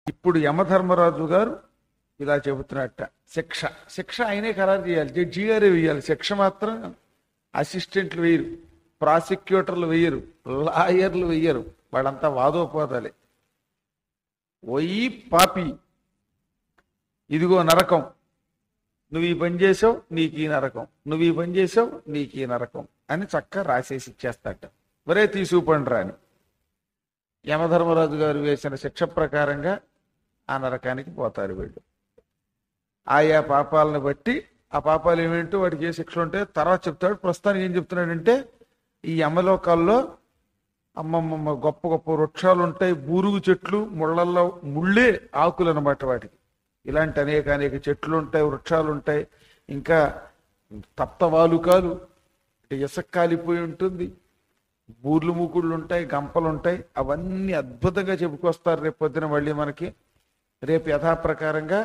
ఇప్పుడు యమధర్మరాజు గారు ఇలా చెబుతున్నట్ట శిక్ష శిక్ష ఆయనే ఖరారు చేయాలి జడ్జి గారే వేయాలి శిక్ష మాత్రం అసిస్టెంట్లు వేయరు ప్రాసిక్యూటర్లు వేయరు లాయర్లు వేయరు వాళ్ళంతా వాదోపోదాలే ఓయి పాపి ఇదిగో నరకం నువ్వు ఈ పని చేసావు నీకు ఈ నరకం నువ్వు ఈ పని చేసావు నీకు ఈ నరకం అని చక్కగా రాసేసి ఇచ్చేస్తాట మరే తీసుకుపండి అని యమధర్మరాజు గారు వేసిన శిక్ష ప్రకారంగా ఆ నరకానికి పోతారు వీళ్ళు ఆయా పాపాలను బట్టి ఆ పాపాలు ఏమేంటో వాడికి ఏ శిక్షలు ఉంటే తర్వాత చెప్తాడు ప్రస్తుతానికి ఏం చెప్తున్నాడంటే ఈ యమలోకాల్లో అమ్మమ్మమ్మ గొప్ప గొప్ప వృక్షాలు ఉంటాయి బూరుగు చెట్లు ముళ్ళల్లో ముళ్ళే ఆకులు అనమాట వాటికి ఇలాంటి అనేక అనేక చెట్లు ఉంటాయి వృక్షాలు ఉంటాయి ఇంకా తప్త వాలుకాలు ఇసుక కాలిపోయి ఉంటుంది బూర్లు మూకుళ్ళు ఉంటాయి గంపలు ఉంటాయి అవన్నీ అద్భుతంగా చెప్పుకొస్తారు రేపు పొద్దున మళ్ళీ మనకి రేపు యథాప్రకారంగా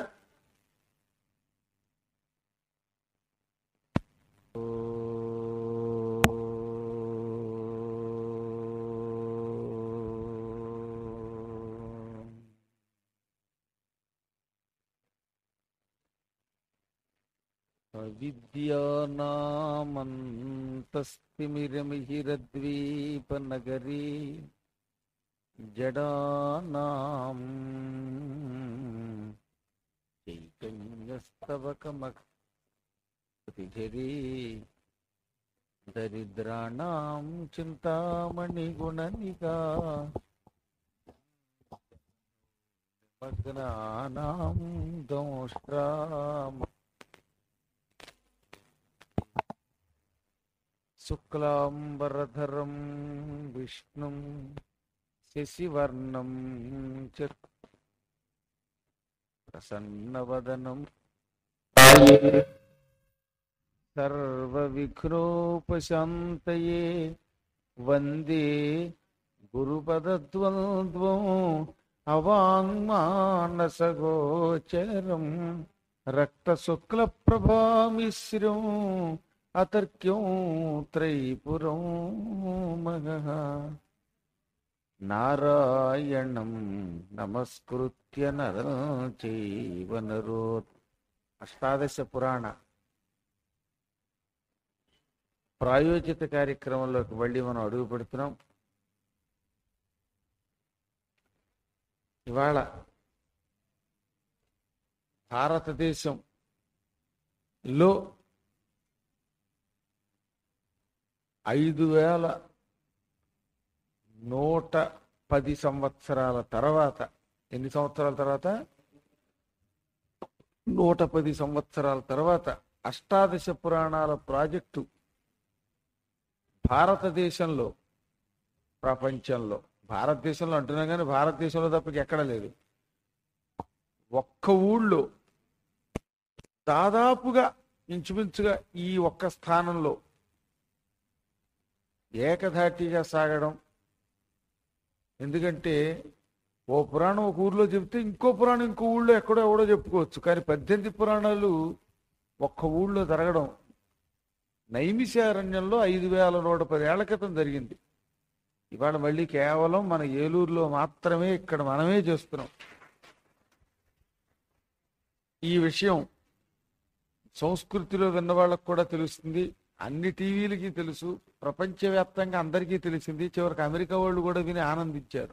విద్యానామంతస్తిమిరమిహిరద్వీపనగరీ జడానాం చైతన్యస్తవకమతిఝరీ దరిద్రాణం చింతామణిగుణనికా మగ్నానాం దోష్ట్రామ శుక్లాంబరధరం విష్ణుం శశివర్ణం చ ప్రసన్నవదనం సర్వవిఘ్నోపశాంతయే వందే గురుపదద్వంద్వం అవాంగ్మానసగోచరం రక్తశుక్లప్రభామిశ్రం అతర్క్యం త్రైపురం మగ నారాయణం నమస్కృత్య నరం చైవ నరో అష్టాదశ పురాణ ప్రాయోజిత కార్యక్రమంలోకి మళ్ళీ మనం అడుగు పెడుతున్నాం ఇవాళ భారతదేశంలో ఐదు వేల నూట పది సంవత్సరాల తర్వాత ఎన్ని సంవత్సరాల తర్వాత నూట పది సంవత్సరాల తర్వాత అష్టాదశ పురాణాల ప్రాజెక్టు భారతదేశంలో ప్రపంచంలో భారతదేశంలో అంటున్నాం కానీ భారతదేశంలో తప్పకి ఎక్కడ లేదు ఒక్క ఊళ్ళో దాదాపుగా ఇంచుమించుగా ఈ ఒక్క స్థానంలో ఏకధాటిగా సాగడం ఎందుకంటే ఓ పురాణం ఒక ఊర్లో చెప్తే ఇంకో పురాణం ఇంకో ఊళ్ళో ఎక్కడో ఎవడో చెప్పుకోవచ్చు కానీ పద్దెనిమిది పురాణాలు ఒక్క ఊళ్ళో జరగడం నైమిషారణ్యంలో ఐదు వేల నూట పది ఏళ్ల క్రితం జరిగింది ఇవాళ మళ్ళీ కేవలం మన ఏలూరులో మాత్రమే ఇక్కడ మనమే చేస్తున్నాం ఈ విషయం సంస్కృతిలో విన్న వాళ్ళకు కూడా తెలుస్తుంది అన్ని టీవీలకి తెలుసు ప్రపంచవ్యాప్తంగా అందరికీ తెలిసింది చివరికి అమెరికా వాళ్ళు కూడా విని ఆనందించారు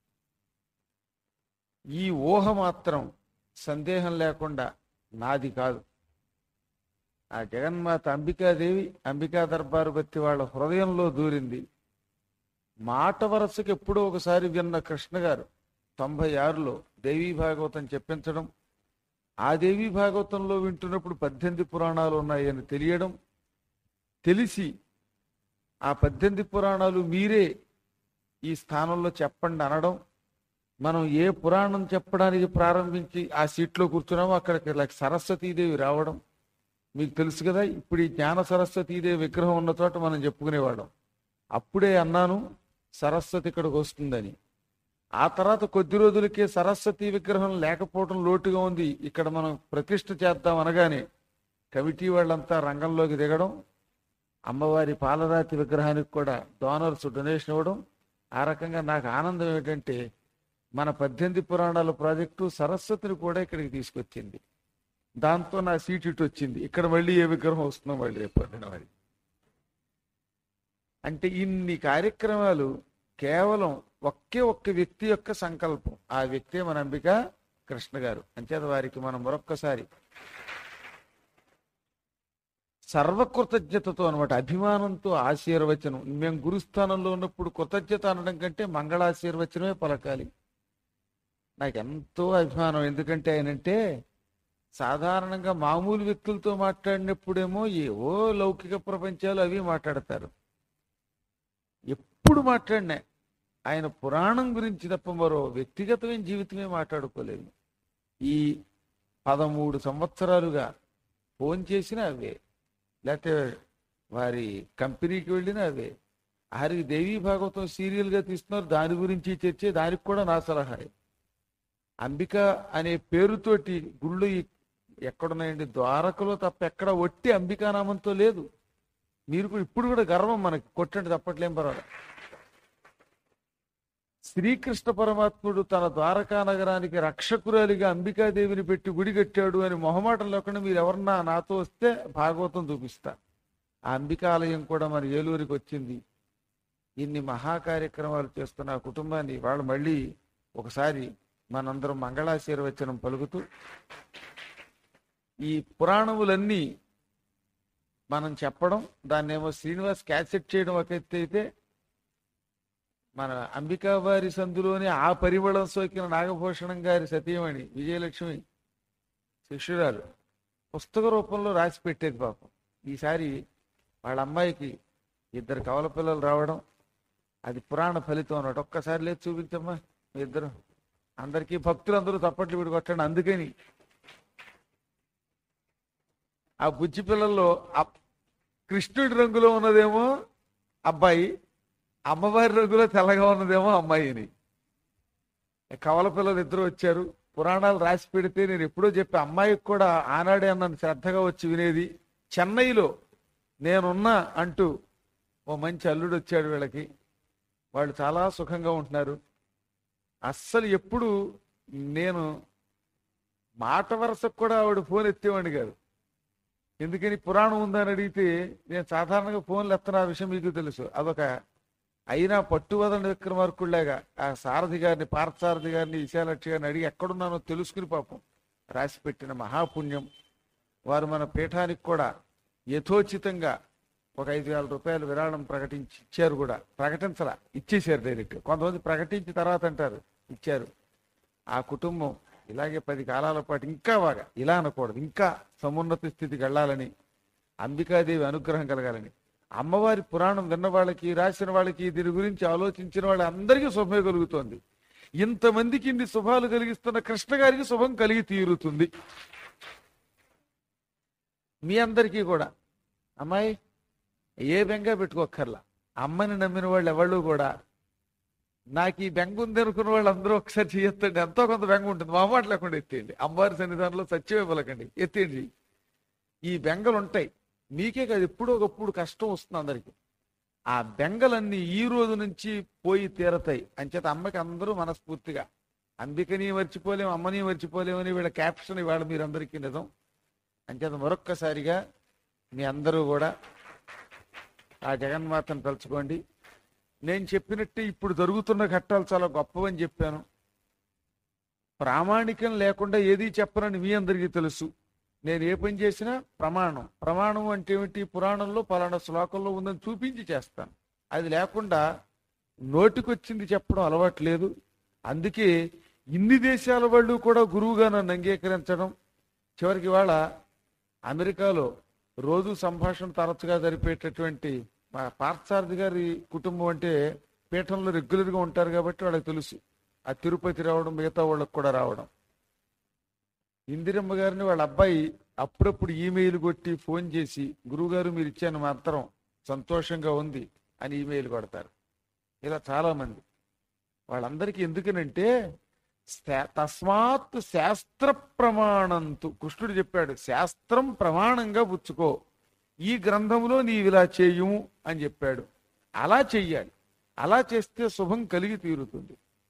ఈ ఊహ మాత్రం సందేహం లేకుండా నాది కాదు ఆ జగన్మాత అంబికాదేవి అంబికా దర్బారు బట్టి వాళ్ళ హృదయంలో దూరింది మాట వరసకి ఎప్పుడో ఒకసారి విన్న కృష్ణ గారు తొంభై ఆరులో దేవీ భాగవతం చెప్పించడం ఆ దేవీ భాగవతంలో వింటున్నప్పుడు పద్దెనిమిది పురాణాలు ఉన్నాయని తెలియడం తెలిసి ఆ పద్దెనిమిది పురాణాలు మీరే ఈ స్థానంలో చెప్పండి అనడం మనం ఏ పురాణం చెప్పడానికి ప్రారంభించి ఆ సీట్లో కూర్చున్నామో అక్కడికి లైక్ సరస్వతీదేవి రావడం మీకు తెలుసు కదా ఇప్పుడు ఈ జ్ఞాన సరస్వతీదేవి విగ్రహం ఉన్న చోట మనం చెప్పుకునేవాళ్ళం అప్పుడే అన్నాను సరస్వతి ఇక్కడికి వస్తుందని ఆ తర్వాత కొద్ది రోజులకే సరస్వతి విగ్రహం లేకపోవడం లోటుగా ఉంది ఇక్కడ మనం ప్రతిష్ఠ చేద్దాం అనగానే కమిటీ వాళ్ళంతా రంగంలోకి దిగడం అమ్మవారి పాలరాతి విగ్రహానికి కూడా డోనర్స్ డొనేషన్ ఇవ్వడం ఆ రకంగా నాకు ఆనందం ఏంటంటే మన పద్దెనిమిది పురాణాల ప్రాజెక్టు సరస్వతిని కూడా ఇక్కడికి తీసుకొచ్చింది దాంతో నా సీట్ ఇటు వచ్చింది ఇక్కడ మళ్ళీ ఏ విగ్రహం వస్తుందో మళ్ళీ రేపు పొద్దున మరి అంటే ఇన్ని కార్యక్రమాలు కేవలం ఒకే ఒక్క వ్యక్తి యొక్క సంకల్పం ఆ వ్యక్తే మన అంబిక కృష్ణ గారు అంచేత వారికి మనం మరొక్కసారి సర్వకృతజ్ఞతతో అనమాట అభిమానంతో ఆశీర్వచనం మేము గురుస్థానంలో ఉన్నప్పుడు కృతజ్ఞత అనడం కంటే మంగళాశీర్వచనమే పలకాలి నాకు ఎంతో అభిమానం ఎందుకంటే ఆయనంటే సాధారణంగా మామూలు వ్యక్తులతో మాట్లాడినప్పుడేమో ఏవో లౌకిక ప్రపంచాలు అవి మాట్లాడతారు ఎప్పుడు మాట్లాడినా ఆయన పురాణం గురించి తప్ప మరో వ్యక్తిగతమైన జీవితమే మాట్లాడుకోలేదు ఈ పదమూడు సంవత్సరాలుగా ఫోన్ చేసినా అవే లేకపోతే వారి కంపెనీకి వెళ్ళినా అవే ఆరికి దేవీ భాగవతం సీరియల్గా తీస్తున్నారు దాని గురించి చర్చే దానికి కూడా నా సలహా అంబిక అనే పేరుతోటి గుళ్ళు ఈ- ఎక్కడున్నాయండి ద్వారకలో తప్ప ఎక్కడ ఒట్టి అంబికా నామంతో లేదు మీరు కూడా ఇప్పుడు కూడా గర్వం మనకి కొట్టండి తప్పట్లేం పర్వాలేదు శ్రీకృష్ణ పరమాత్ముడు తన ద్వారకా నగరానికి రక్షకురాలిగా అంబికాదేవిని పెట్టి గుడి కట్టాడు అని మొహమాటం లేకుండా మీరు ఎవరన్నా నాతో వస్తే భాగవతం చూపిస్తా ఆ అంబికాలయం కూడా మన ఏలూరికి వచ్చింది ఇన్ని మహా కార్యక్రమాలు చేస్తున్న ఆ కుటుంబాన్ని వాళ్ళు మళ్ళీ ఒకసారి మనందరం మంగళాశీర్వచనం పలుకుతూ ఈ పురాణములన్నీ మనం చెప్పడం దాన్నేమో శ్రీనివాస్ క్యాసెట్ చేయడం ఒక ఎత్తు అయితే మన అంబికావారి సందులోనే ఆ పరిమళం సోకిన నాగభూషణం గారి సతీమణి విజయలక్ష్మి శిష్యురాలు పుస్తక రూపంలో రాసి పెట్టేది పాపం ఈసారి వాళ్ళ అమ్మాయికి ఇద్దరు కవల పిల్లలు రావడం అది పురాణ ఫలితం అన్నమాట ఒక్కసారి లేదు చూపించమ్మా మీ ఇద్దరు అందరికీ భక్తులు అందరూ తప్పట్లు వీడు కొట్టండి అందుకని ఆ బుజ్జి పిల్లల్లో ఆ కృష్ణుడి రంగులో ఉన్నదేమో అబ్బాయి అమ్మవారి రంగులో తెల్లగా ఉన్నదేమో అమ్మాయిని కవల పిల్లలు ఇద్దరు వచ్చారు పురాణాలు రాసి పెడితే నేను ఎప్పుడో చెప్పి అమ్మాయికి కూడా ఆనాడే అన్నాను శ్రద్ధగా వచ్చి వినేది చెన్నైలో నేనున్నా అంటూ ఓ మంచి అల్లుడు వచ్చాడు వీళ్ళకి వాళ్ళు చాలా సుఖంగా ఉంటున్నారు అస్సలు ఎప్పుడు నేను మాట వరసకు కూడా ఆవిడ ఫోన్ ఎత్తేవాడిని కాదు ఎందుకని పురాణం ఉందని అడిగితే నేను సాధారణంగా ఫోన్లు ఎత్తన ఆ విషయం మీకు తెలుసు అదొక అయినా పట్టువదలని విక్రమార్కుల్లాగా ఆ సారథి గారిని పార్థసారథి గారిని విశాలక్షి గారిని అడిగి ఎక్కడున్నానో తెలుసుకుని పాపం రాసి పెట్టిన మహాపుణ్యం వారు మన పీఠానికి కూడా యథోచితంగా ఒక ఐదు వేల రూపాయలు విరాళం ప్రకటించి ఇచ్చారు కూడా ప్రకటించరా ఇచ్చేశారు డైరెక్ట్ కొంతమంది ప్రకటించి తర్వాత అంటారు ఇచ్చారు ఆ కుటుంబం ఇలాగే పది కాలాల పాటు ఇంకా బాగా ఇలా అనకూడదు ఇంకా సమున్నత స్థితికి వెళ్ళాలని అంబికాదేవి అనుగ్రహం కలగాలని అమ్మవారి పురాణం విన్న వాళ్ళకి రాసిన వాళ్ళకి దీని గురించి ఆలోచించిన వాళ్ళందరికీ శుభమే కలుగుతోంది ఇంతమందికి ఇన్ని శుభాలు కలిగిస్తున్న కృష్ణ గారికి శుభం కలిగి తీరుతుంది మీ అందరికీ కూడా అమ్మాయి ఏ బెంగ పెట్టుకోక్కర్లా అమ్మని నమ్మిన వాళ్ళు ఎవళ్ళు కూడా నాకు ఈ బెంగ ఉంది అనుకున్న వాళ్ళు అందరూ ఒకసారి చేయొత్తండి ఎంతో కొంత బెంగ ఉంటుంది మా మాట లేకుండా ఎత్తేయండి అమ్మవారి సన్నిధానంలో సత్యమే పలకండి ఎత్తేయండి ఈ బెంగలు ఉంటాయి మీకే కాదు ఎప్పుడో ఒకప్పుడు కష్టం వస్తుంది అందరికి ఆ బెంగలన్నీ ఈ రోజు నుంచి పోయి తీరతాయి అంచేత అమ్మకి అందరూ మనస్ఫూర్తిగా అంబికని మర్చిపోలేము అమ్మని మర్చిపోలేమని వీళ్ళ క్యాప్షన్ ఇవాళ మీరందరికీ నిజం అంచేత మరొక్కసారిగా మీ అందరూ కూడా ఆ జగన్మాతను తలుచుకోండి నేను చెప్పినట్టు ఇప్పుడు జరుగుతున్న ఘట్టాలు చాలా గొప్పవని చెప్పాను ప్రామాణికం లేకుండా ఏది చెప్పనని మీ అందరికీ తెలుసు నేను ఏ పని చేసినా ప్రమాణం ప్రమాణం అంటే ఏమిటి పురాణంలో పలానా శ్లోకంలో ఉందని చూపించి చేస్తాను అది లేకుండా నోటికొచ్చింది చెప్పడం అలవాటు లేదు అందుకే ఇన్ని దేశాల వాళ్ళు కూడా గురువుగా నన్ను అంగీకరించడం చివరికి వాళ్ళ అమెరికాలో రోజు సంభాషణ తరచుగా జరిపేటటువంటి మా పార్థసారథి గారి కుటుంబం అంటే పీఠంలో రెగ్యులర్గా ఉంటారు కాబట్టి వాళ్ళకి తెలుసు ఆ తిరుపతి రావడం మిగతా వాళ్ళకి కూడా రావడం ఇందిరమ్మ గారిని వాళ్ళ అబ్బాయి అప్పుడప్పుడు ఈమెయిల్ కొట్టి ఫోన్ చేసి గురువుగారు మీరు ఇచ్చాను మాత్రం సంతోషంగా ఉంది అని ఈమెయిల్ కొడతారు ఇలా చాలా మంది వాళ్ళందరికీ ఎందుకనంటే శా- తస్మాత్ శాస్త్ర ప్రమాణంతు కృష్ణుడు చెప్పాడు శాస్త్రం ప్రమాణంగా పుచ్చుకో ఈ గ్రంథంలో నీవు ఇలా చేయుము అని చెప్పాడు అలా చెయ్యాలి అలా చేస్తే శుభం కలిగి తీరుతుంది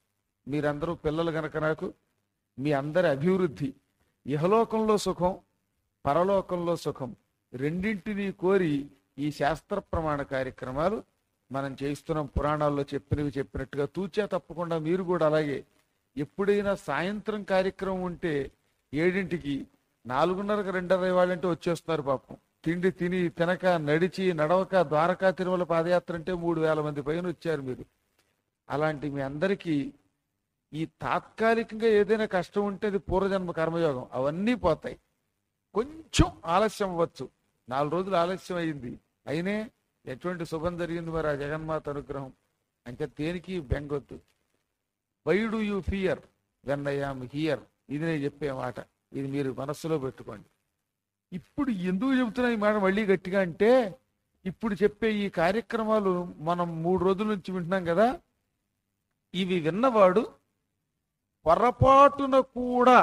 మీరందరూ పిల్లలు గనక నాకు మీ అందరి అభివృద్ధి ఇహలోకంలో సుఖం పరలోకంలో సుఖం రెండింటినీ కోరి ఈ శాస్త్ర ప్రమాణ కార్యక్రమాలు మనం చేయిస్తున్నాం పురాణాల్లో చెప్పినవి చెప్పినట్టుగా తూచా తప్పకుండా మీరు కూడా అలాగే ఎప్పుడైనా సాయంత్రం కార్యక్రమం ఉంటే ఏడింటికి నాలుగున్నరకు రెండర వాళ్ళంటే వచ్చేస్తున్నారు పాపం తిండి తిని తినక నడిచి నడవక ద్వారకా తిరుమల పాదయాత్ర అంటే మూడు వేల మంది పైన వచ్చారు మీరు అలాంటి మీ అందరికీ ఈ తాత్కాలికంగా ఏదైనా కష్టం ఉంటే అది పూర్వజన్మ కర్మయోగం అవన్నీ పోతాయి కొంచెం ఆలస్యం అవ్వచ్చు నాలుగు రోజులు ఆలస్యం అయింది అయినే ఎటువంటి శుభం జరిగింది మరి ఆ జగన్మాత అనుగ్రహం అంటే దేనికి బెంగొద్దు why do you fear when I am here ఇది నేను చెప్పే మాట ఇది మీరు మనస్సులో పెట్టుకోండి ఇప్పుడు ఎందుకు చెబుతున్నా ఈ మాట మళ్ళీ గట్టిగా అంటే ఇప్పుడు చెప్పే ఈ కార్యక్రమాలు మనం మూడు రోజుల నుంచి వింటున్నాం కదా ఇవి విన్నవాడు పొరపాటున కూడా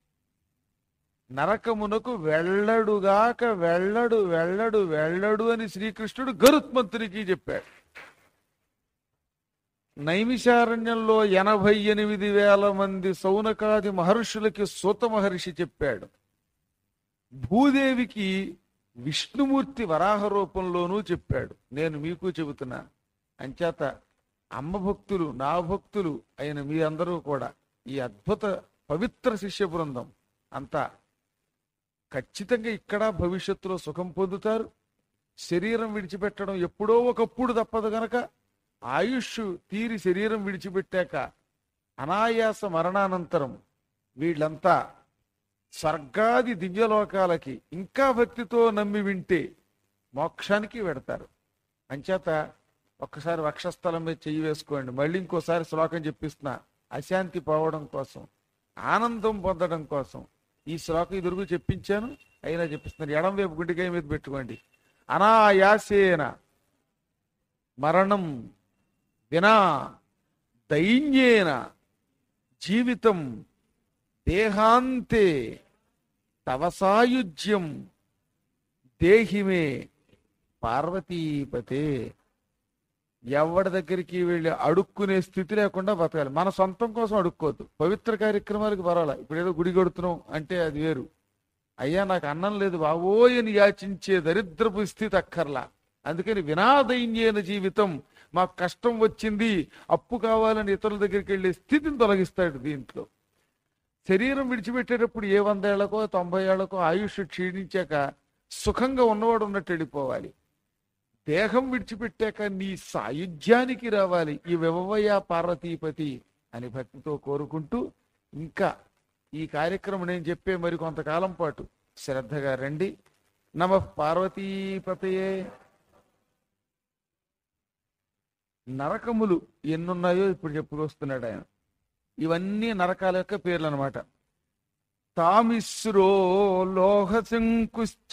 నరకమునకు వెళ్ళడుగాక వెళ్ళడు వెళ్ళడు వెళ్ళడు అని శ్రీకృష్ణుడు గరుత్మంతునికి చెప్పాడు నైమిషారణ్యంలో ఎనభై ఎనిమిది వేల మంది సౌనకాది మహర్షులకి సూత మహర్షి చెప్పాడు భూదేవికి విష్ణుమూర్తి వరాహ రూపంలోనూ చెప్పాడు నేను మీకు చెబుతున్నా అంచేత అమ్మ భక్తులు నా భక్తులు అయిన మీ అందరూ కూడా ఈ అద్భుత పవిత్ర శిష్య బృందం అంతా ఖచ్చితంగా ఇక్కడ భవిష్యత్తులో సుఖం పొందుతారు శరీరం విడిచిపెట్టడం ఎప్పుడో ఒకప్పుడు తప్పదు గనక ఆయుష్ తీరి శరీరం విడిచిపెట్టాక అనాయాస మరణానంతరం వీళ్ళంతా స్వర్గాది దివ్యలోకాలకి ఇంకా భక్తితో నమ్మి వింటే మోక్షానికి వెడతారు అంచేత ఒక్కసారి వక్షస్థలం మీద చెయ్యి వేసుకోండి మళ్ళీ ఇంకోసారి శ్లోకం చెప్పిస్తున్నా అశాంతి పోవడం కోసం ఆనందం పొందడం కోసం ఈ శ్లోకం ఇదురుగు చెప్పించాను అయినా చెప్పిస్తున్నాను ఎడం వైపు గుండెకాయ మీద పెట్టుకోండి అనాయాసేన మరణం వినా దైన్యేన జీవితం దేహాంతే తవ సాయుజ్యం దేహిమే పార్వతీపతే ఎవరి దగ్గరికి వెళ్ళి అడుక్కునే స్థితి లేకుండా బతకాలి మన సొంతం కోసం అడుక్కోవద్దు పవిత్ర కార్యక్రమాలకు పర్వాలా ఇప్పుడు ఏదో గుడి కొడుతున్నాం అంటే అది వేరు అయ్యా నాకు అన్నం లేదు బావోయ్ అని యాచించే దరిద్రపు స్థితి అక్కర్లా అందుకని వినాదైన్యైన జీవితం మాకు కష్టం వచ్చింది అప్పు కావాలని ఇతరుల దగ్గరికి వెళ్ళే స్థితిని తొలగిస్తాడు దీంట్లో శరీరం విడిచిపెట్టేటప్పుడు ఏ వంద ఏళ్లకో తొంభై ఏళ్లకో ఆయుష్ క్షీణించాక సుఖంగా ఉన్నవాడు ఉన్నట్టు వెళ్ళిపోవాలి దేహం విడిచిపెట్టాక నీ సాయుధ్యానికి రావాలి ఈ వివవయ పార్వతీపతి అని భక్తితో కోరుకుంటూ ఇంకా ఈ కార్యక్రమం నేను చెప్పే మరి కొంతకాలం పాటు శ్రద్ధగా రండి నమ పార్వతీపతయే నరకములు ఎన్నున్నాయో ఇప్పుడు చెప్పుకొస్తున్నాడు ఆయన ఇవన్నీ నరకాల యొక్క పేర్లు అనమాట తామిశ్రో లోహశంకుశ్చ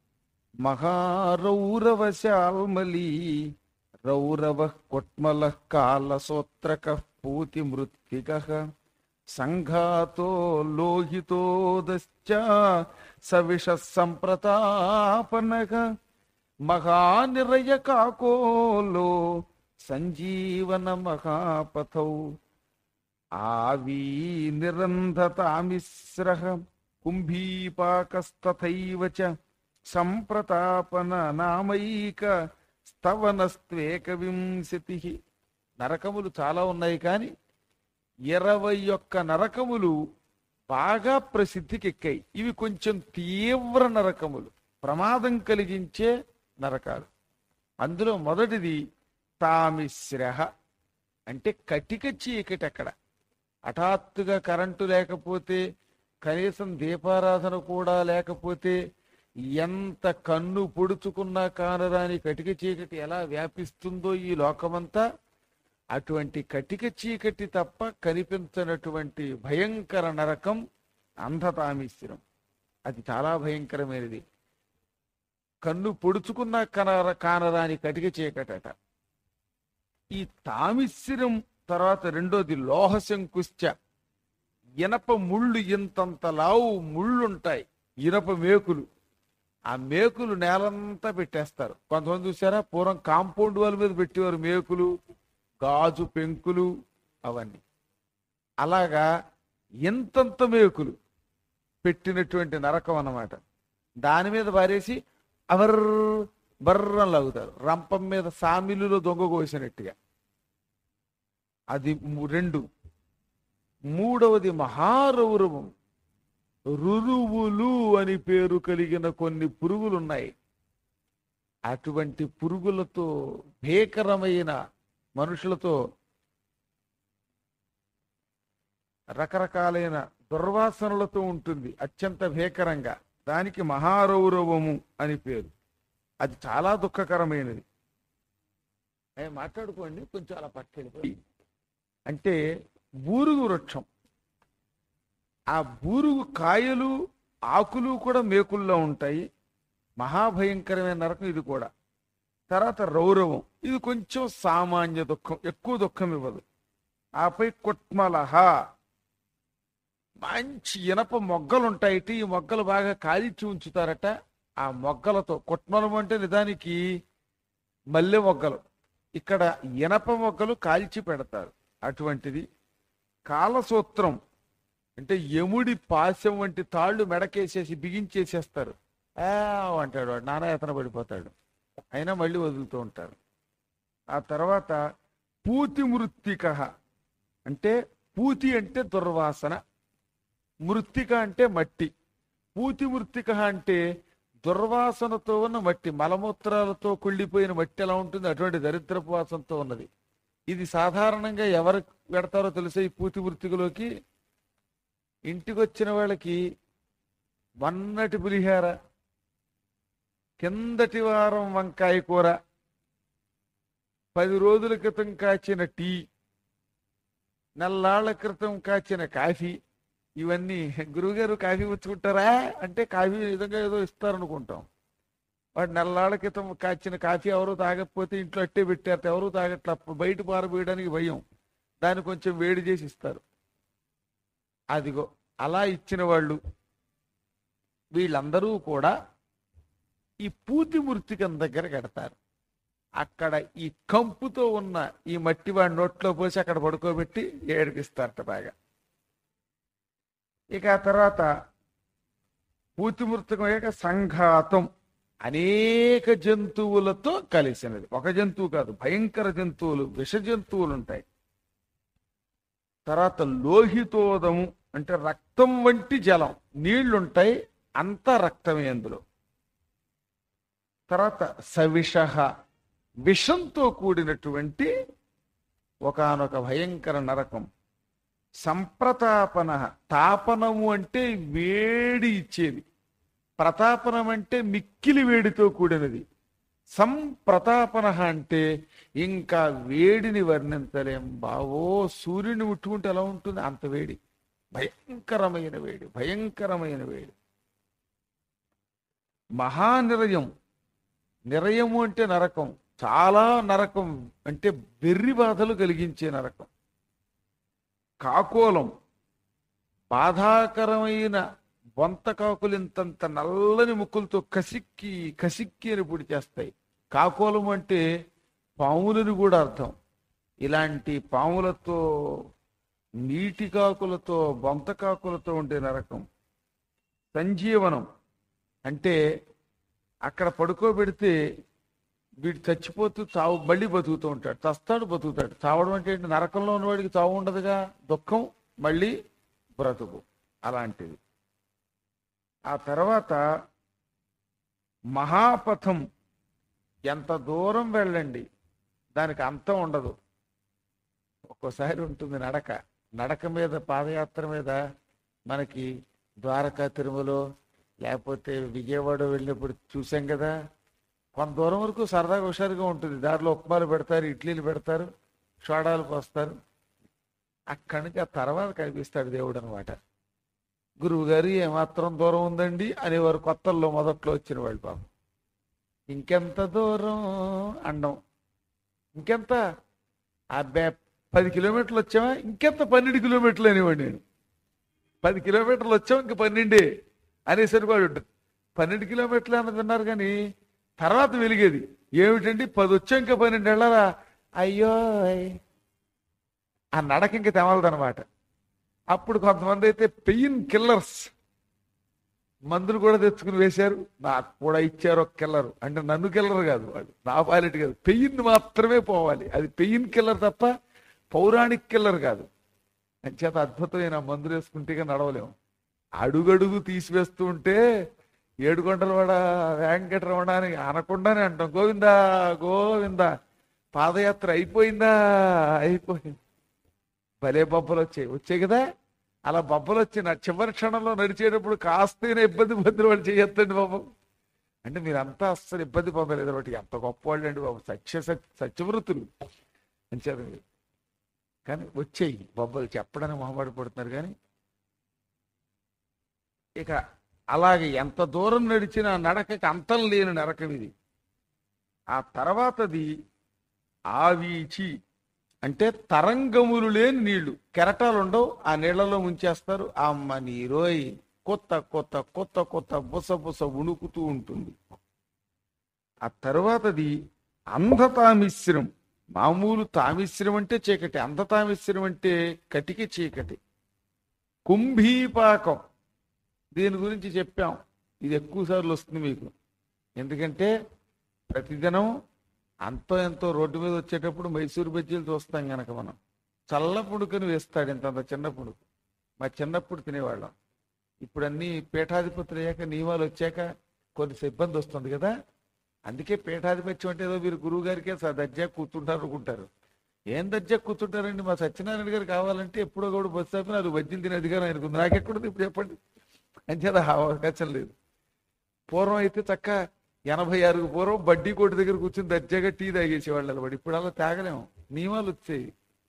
మహారౌరవశాల్మలీ రౌరవ కొట్మల కాలసోత్రక పూతి మృత్తిక సంఘాతో లోహితోదశ్చ సవిష సంప్రతాపనక మహానిరయ కాకోలో సంజీవన మహాపథౌ ఆవీ నిరంధతామిశ్ర కుంభీపాకస్తథైవ చ సంప్రతాపన నామైక స్తవనస్త్వేక వింశతి నరకములు చాలా ఉన్నాయి కానీ ఇరవై ఒక్క నరకములు బాగా ప్రసిద్ధికి ఎక్కాయి ఇవి కొంచెం తీవ్ర నరకములు ప్రమాదం కలిగించే నరకాలు అందులో మొదటిది తామిశ్ర అంటే కటిక చీకటి అక్కడ హఠాత్తుగా కరెంటు లేకపోతే కనీసం దీపారాధన కూడా లేకపోతే ఎంత కన్ను పొడుచుకున్నా కానరాని కటిక చీకటి ఎలా వ్యాపిస్తుందో ఈ లోకమంతా అటువంటి కటిక చీకటి తప్ప కనిపించనటువంటి భయంకర నరకం అంధతామిశ్రం అది చాలా భయంకరమైనది కన్ను పొడుచుకున్న కనర కానరాని కటిక చీకటట ఈ తామిశ్రం తర్వాత రెండోది లోహశంకుశ్చ ఇనప ముళ్ళు ఇంతంత లావు ముళ్ళుంటాయి ఇనప మేకులు ఆ మేకులు నేలంతా పెట్టేస్తారు కొంతమంది చూసారా పూర్వం కాంపౌండ్ వాళ్ళ మీద పెట్టేవారు మేకులు గాజు పెంకులు అవన్నీ అలాగా ఎంతంత మేకులు పెట్టినటువంటి నరకం అన్నమాట దాని మీద పారేసి అవర్ బర్రం లాగుతారు రంపం మీద సామిలులో దొంగ కోసినట్టుగా అది ము- రెండు మూడవది మహారౌరవం రురువులు అని పేరు కలిగిన కొన్ని పురుగులున్నాయి అటువంటి పురుగులతో భీకరమైన మనుషులతో రకరకాలైన దుర్వాసనలతో ఉంటుంది అత్యంత భీకరంగా దానికి మహారౌరవము అని పేరు అది చాలా దుఃఖకరమైనది ఏ, మాట్లాడుకోండి కొంచెం అలా పట్టుకెళ్ళిపోయి అంటే బూరుగు వృక్షం ఆ బూరుగు కాయలు ఆకులు కూడా మేకుల్లో ఉంటాయి మహాభయంకరమైన నరకం ఇది కూడా తర్వాత రౌరవం ఇది కొంచెం సామాన్య దుఃఖం ఎక్కువ దుఃఖం ఇవ్వదు ఆపై కుట్మలహ మంచి ఇనప మొగ్గలు ఉంటాయిట ఈ మొగ్గలు బాగా కాల్చి ఉంచుతారట ఆ మొగ్గలతో కుట్మలం అంటే నిజానికి మల్లె మొగ్గలు ఇక్కడ ఇనప మొగ్గలు కాల్చి పెడతారు అటువంటిది కాలసూత్రం అంటే యముడి పాశం వంటి తాళ్ళు మెడకేసేసి బిగించేసేస్తారు ఆ అంటాడు వాడు నానా ఎతన పడిపోతాడు అయినా మళ్ళీ వదులుతూ ఉంటారు ఆ తర్వాత పూతి మృత్తిక అంటే పూతి అంటే దుర్వాసన మృత్తిక అంటే మట్టి పూతి మృత్తిక అంటే దుర్వాసనతో ఉన్న మట్టి మలమూత్రాలతో కుళ్ళిపోయిన మట్టి ఎలా ఉంటుంది అటువంటి దరిద్రపు వాసనతో ఉన్నది ఇది సాధారణంగా ఎవరు పెడతారో తెలుసా ఈ పూతి మృత్తికలోకి ఇంటికి వచ్చిన వాళ్ళకి వన్నటి పులిహార కిందటి వారం వంకాయ కూర పది రోజుల క్రితం కాచిన టీ నెల్లాళ్ల క్రితం కాచిన కాఫీ ఇవన్నీ గురువుగారు కాఫీ పుచ్చుకుంటారా అంటే కాఫీ విధంగా ఏదో ఇస్తారనుకుంటాం వాడు నెల్లాళ్ల క్రితం కాచిన కాఫీ ఎవరు తాగకపోతే ఇంట్లో అట్టే పెట్టారు ఎవరు తాగట్ల అప్పుడు బయట పారబోయడానికి భయం దాన్ని కొంచెం వేడి చేసి ఇస్తారు అదిగో అలా ఇచ్చిన వాళ్ళు వీళ్ళందరూ కూడా ఈ పూతి మృతికం దగ్గర కడతారు అక్కడ ఈ కంపుతో ఉన్న ఈ మట్టి వాడి నోట్లో పోసి అక్కడ పడుకోబెట్టి ఏడిపిస్తారట బాగా ఇక ఆ తర్వాత పూతి మృతకం అయ్యాక సంఘాతం అనేక జంతువులతో కలిసినది ఒక జంతువు కాదు భయంకర జంతువులు విష జంతువులు ఉంటాయి తర్వాత లోహితోదము అంటే రక్తం వంటి జలం నీళ్లుంటాయి అంతా రక్తమే అందులో తర్వాత సవిష విషంతో కూడినటువంటి ఒకానొక భయంకర నరకం సంప్రతాపన తాపనము అంటే వేడి ఇచ్చేది ప్రతాపనం అంటే మిక్కిలి వేడితో కూడినది సంప్రతాపన అంటే ఇంకా వేడిని వర్ణించలేం బావో సూర్యుని ముట్టుకుంటే ఎలా ఉంటుంది అంత వేడి భయంకరమైన వేడి భయంకరమైన వేడి మహానిరయం నిరయము అంటే నరకం చాలా నరకం అంటే వెర్రి బాధలు కలిగించే నరకం కాకోలం బాధాకరమైన బొంత కాకులు ఇంతంత నల్లని ముక్కులతో కసిక్కి కసిక్కి అని పొడి చేస్తాయి కాకోలం అంటే పాములని కూడా అర్థం ఇలాంటి పాములతో నీటి కాకులతో బొంత కాకులతో ఉండే నరకం సంజీవనం అంటే అక్కడ పడుకోబెడితే వీడు చచ్చిపోతూ చావు మళ్ళీ బతుకుతూ ఉంటాడు చస్తాడు బతుకుతాడు చావడం అంటే ఏంటి? నరకంలో ఉన్నవాడికి చావు ఉండదుగా దుఃఖం మళ్ళీ బ్రతుకు అలాంటిది ఆ తర్వాత మహాపథం ఎంత దూరం వెళ్ళండి దానికి అంతం ఉండదు ఒక్కోసారి ఉంటుంది నడక నడక మీద పాదయాత్ర మీద మనకి ద్వారకా తిరుమల లేకపోతే విజయవాడ వెళ్ళినప్పుడు చూసాం కదా కొంత దూరం వరకు సరదాగా హుషారుగా ఉంటుంది దారిలో ఉప్మాలు పెడతారు ఇడ్లీలు పెడతారు షోడాలు పోస్తారు అక్కడి నుంచి ఆ తర్వాత కనిపిస్తాడు దేవుడు అనమాట గురువు గారు ఏమాత్రం దూరం ఉందండి అనేవారు కొత్తల్లో మొదట్లో వచ్చిన వాళ్ళు పాపం ఇంకెంత దూరం అండం ఇంకెంత అబ్బే పది కిలోమీటర్లు వచ్చామా ఇంకెంత పన్నెండు కిలోమీటర్లు అనేవాడు నేను పది కిలోమీటర్లు వచ్చాం ఇంక పన్నెండే అనేసరికి వాడు పన్నెండు కిలోమీటర్లు అన్నది విన్నారు కానీ తర్వాత వెలిగేది ఏమిటండి పది వచ్చాం ఇంకా పన్నెండు వెళ్ళాలా అయ్యో ఆ నడక ఇంక తెమలదనమాట అప్పుడు కొంతమంది అయితే పెయిన్ కిల్లర్స్ మందులు కూడా తెచ్చుకుని వేశారు నాకు కూడా ఇచ్చారు ఒక కిల్లర్ అంటే నన్ను కిల్లర్ కాదు వాడు నా పాలిటి కాదు పెయిన్ మాత్రమే పోవాలి అది పెయిన్ కిల్లర్ తప్ప పౌరాణిక్ కిల్లర్ కాదు అంచేత అద్భుతమైన మందులు వేసుకుంటే ఇక నడవలేము అడుగడుగు తీసివేస్తూ ఉంటే ఏడుకొండల వాడ వెంకటరమణ అని అనకుండానే అంటాం గోవిందా గోవిందా పాదయాత్ర అయిపోయిందా అయిపోయింది భలే బొబ్బలు వచ్చాయి వచ్చాయి కదా అలా బొబ్బలు వచ్చి నా చివరి క్షణంలో నడిచేటప్పుడు కాస్తైనా ఇబ్బంది పొందిన వాళ్ళు చేయొద్దండి బాబు అంటే మీరంతా అస్సలు ఇబ్బంది పొందలేదు ఒకటి ఎంత గొప్ప వాళ్ళు అండి బాబు సత్య సత్- సత్యవృత్తులు అంచేది మీరు కానీ వచ్చాయి బొబ్బలు చెప్పడానికి మొహమాట పడుతున్నారు కానీ ఇక అలాగే ఎంత దూరం నడిచినా నడకకి అంతం లేని నరకం ఇది ఆ తర్వాతది ఆవీచి అంటే తరంగములు లేని నీళ్లు కెరటాలు ఉండవు ఆ నీళ్లలో ముంచేస్తారు అమ్మ నీరోయ్ కొత్త కొత్త కొత్త కొత్త బుస బుస ఉణుకుతూ ఉంటుంది ఆ తర్వాతది అంధతామిశ్రం మామూలు తామిశ్రం అంటే చీకటి అంధతామిశ్రం అంటే కటికి చీకటి కుంభీపాకం దీని గురించి చెప్పాం ఇది ఎక్కువ సార్లు వస్తుంది మీకు ఎందుకంటే ప్రతిదినం అంతో ఎంతో రోడ్డు మీద వచ్చేటప్పుడు మైసూరు బజ్జీలు చూస్తాం గనక మనం చల్ల పుడుకని వేస్తాడు ఇంత చిన్న పుడుకు మా చిన్నప్పుడు తినేవాళ్ళం ఇప్పుడు అన్ని పీఠాధిపతులు అయ్యాక నియమాలు వచ్చాక కొంత ఇబ్బంది వస్తుంది కదా అందుకే పీఠాధిపత్యం అంటే ఏదో మీరు గురువు గారికే స- దర్జా కూర్చుంటారు అనుకుంటారు ఏం దర్జా కూర్చుంటారండి మా సత్యనారాయణ గారు కావాలంటే ఎప్పుడో కూడా బస్సు ఆపి నాలుగు బజ్జీలు తినే అధికారం ఆయనకుంది నాకెక్కడుంది ఇప్పుడు చెప్పండి అంచేత ఆ అవకాశం లేదు పూర్వం అయితే చక్క ఎనభై ఆరుకు పూర్వం బడ్డీ కోటి దగ్గర కూర్చుని దర్జాగా టీ తాగేసేవాళ్ళు అలవాడు ఇప్పుడు అలా తాగలేము నియమాలు వచ్చాయి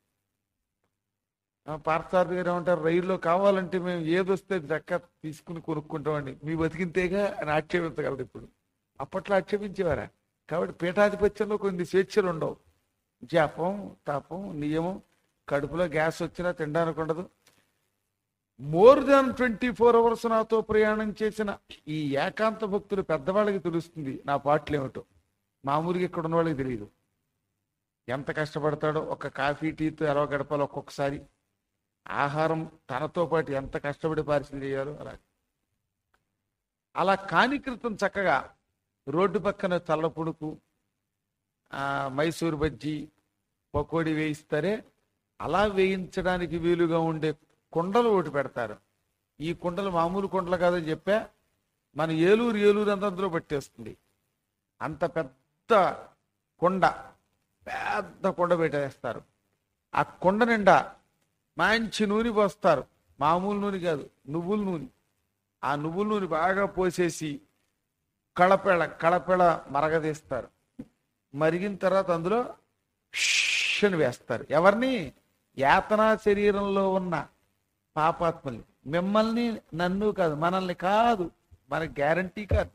ఆ పార్థసారథి గారు ఏమంటారు రైల్లో కావాలంటే మేము ఏదొస్తే అది చక్క తీసుకుని కొనుక్కుంటామండి మీ బతికింతేగా అని ఆక్షేపించగలరు ఇప్పుడు అప్పట్లో ఆక్షేపించేవారా కాబట్టి పీఠాధిపత్యంలో కొన్ని స్వేచ్ఛలు ఉండవు జపం తపం నియమం కడుపులో గ్యాస్ వచ్చినా తినడానికి ఉండదు more than twenty four hours నాతో ప్రయాణం చేసిన ఈ ఏకాంత భక్తులు పెద్దవాళ్ళకి తెలుస్తుంది నా పాటలు ఏమిటో మామూలుగా ఇక్కడ ఉన్న వాళ్ళకి తెలియదు ఎంత కష్టపడతాడో ఒక కాఫీ టీతో ఎలా గడపాలో ఒక్కొక్కసారి ఆహారం తనతో పాటు ఎంత కష్టపడి పారిశుద్ధ్యం చేయాలో అలా అలా కానికృతం చక్కగా రోడ్డు పక్కన చల్ల పుడుకు ఆ, మైసూర్ బజ్జీ పకోడీ వేయిస్తారే అలా వేయించడానికి వీలుగా ఉండే కుండలు ఒకటి పెడతారు ఈ కుండలు మామూలు కుండలు కాదని చెప్పా మన ఏలూరు ఏలూరు అంత అందులో పట్టేస్తుంది అంత పెద్ద కొండ పెద్ద కొండ పెట్టేస్తారు ఆ కొండ నిండా మంచి నూనె పోస్తారు మామూలు నూనె కాదు నువ్వుల నూనె ఆ నువ్వుల నూనె బాగా పోసేసి కళపెళ కళపెళ మరగదీస్తారు మరిగిన తర్వాత అందులో ష్ అని వేస్తారు ఎవరిని యాతనా శరీరంలో ఉన్న పాపాత్మల్ని మిమ్మల్ని నన్ను కాదు మనల్ని కాదు మన గ్యారంటీ కాదు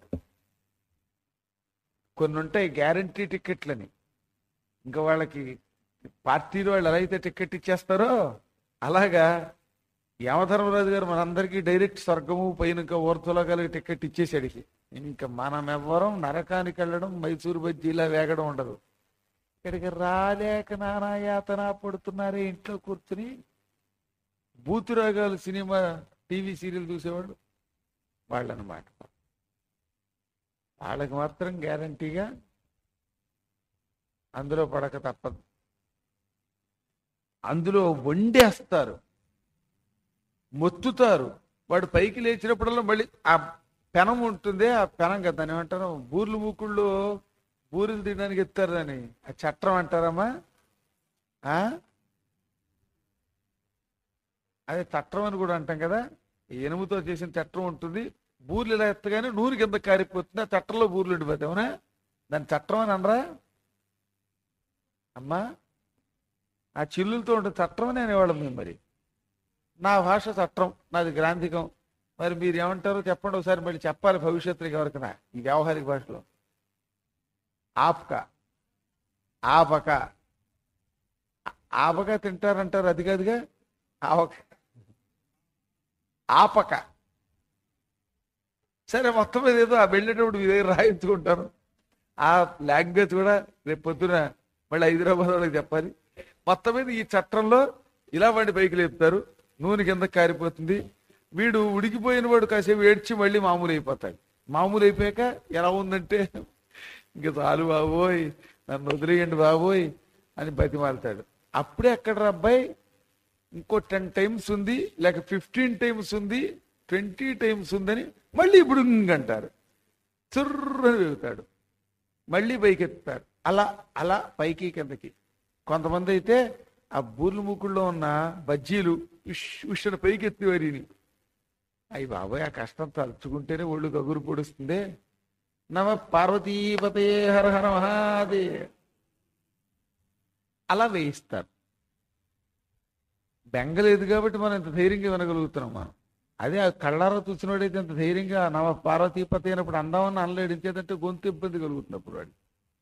కొన్ని ఉంటాయి గ్యారంటీ టికెట్లని ఇంకా వాళ్ళకి పార్టీలో వాళ్ళు ఎలా అయితే టికెట్ ఇచ్చేస్తారో అలాగా యమధర్మరాజు గారు మనందరికీ డైరెక్ట్ స్వర్గము పైన ఇంకా ఊర్ధ్వలోకాలకి టికెట్ ఇచ్చేసాడు ఇంకా మనం ఎవ్వరం నరకానికి వెళ్ళడం మైసూరు బజ్జీలా వేగడం ఉండదు ఇక్కడికి రాలేక నానా యాతన పడుతున్నారే ఇంట్లో కూర్చుని బూతురాగాలు సినిమా టీవీ సీరియల్ చూసేవాళ్ళు వాళ్ళనమాట వాళ్ళకి మాత్రం గ్యారంటీగా అందులో పడక తప్పదు అందులో వండేస్తారు మొత్తుతారు వాడు పైకి లేచినప్పుడల్లా మళ్ళీ ఆ పెనం ఉంటుంది ఆ పెనం కదా దాన్ని ఏమంటారు బూర్లు మూకుళ్ళు బూరెలు తినడానికి ఎత్తారు దాన్ని ఆ చట్రం అంటారమ్మా ఆ అదే చట్రం అని కూడా అంటాం కదా ఈ ఎనుముతో చేసిన చట్రం ఉంటుంది బూర్లు ఇలా ఎత్తగానే నూనె కింద కారిపోతుంది ఆ చట్టంలో బూర్లు ఉండిపోతాయి అవునా దాని చట్రం అని అనరా అమ్మా ఆ చిల్లులతో ఉండే చట్టం అని అనేవాళ్ళం మేము మరి నా భాష చట్టం నాది గ్రాంధికం మరి మీరు ఏమంటారో చెప్పండి ఒకసారి మళ్ళీ చెప్పాలి భవిష్యత్తుకి ఎవరికైనా ఈ వ్యావహారిక భాషలో ఆపక ఆపక ఆపక తింటారంటారు అది కాదుగా ఆవక ఆపక సరే మొత్తం మీద ఏదో ఆ వెళ్ళేటప్పుడు మీ దగ్గర రాయించుకుంటాను ఆ లాంగ్వేజ్ కూడా రేపు పొద్దున మళ్ళీ హైదరాబాద్ వాళ్ళకి చెప్పాలి మొత్తం మీద ఈ చట్టంలో ఇలా వాడి పైకి లేపుతారు నూనె కింద కారిపోతుంది వీడు ఉడికిపోయిన వాడు కాసేపు ఏడ్చి మళ్ళీ మామూలు అయిపోతాడు మామూలు అయిపోయాక ఎలా ఉందంటే ఇంక చాలు బాబోయ్ నన్ను వదిలేయండి బాబోయ్ అని బతిమాలుతాడు అప్పుడే అక్కడ అబ్బాయి ఇంకో టెన్ టైమ్స్ ఉంది లేక ఫిఫ్టీన్ టైమ్స్ ఉంది ట్వంటీ టైమ్స్ ఉందని మళ్ళీ ఇప్పుడు అంటారు చుర్రని వెగుతాడు మళ్ళీ పైకి ఎత్తుతారు అలా అలా పైకి కిందకి కొంతమంది అయితే ఆ బూర్లు ముక్కుల్లో ఉన్న బజ్జీలు ఉష్ ఉష్ అని పైకి ఎత్తివారిని అయ్యి బాబాయ్ ఆ కష్టం తలుచుకుంటేనే ఒళ్ళు గగురు పొడుస్తుందే నమ పార్వతీపతే హర హర మహాదే అలా వేయిస్తారు బెంగలేదు కాబట్టి మనం ఇంత ధైర్యంగా వినగలుగుతున్నాం మనం అదే ఆ కళ్ళారా చూసినవాడైతే ఇంత ధైర్యంగా నవ పార్వతీపతి అయినప్పుడు అందామని అనలేడు ఇంకేదంటే గొంతు ఇబ్బంది కలుగుతున్నప్పుడు వాడు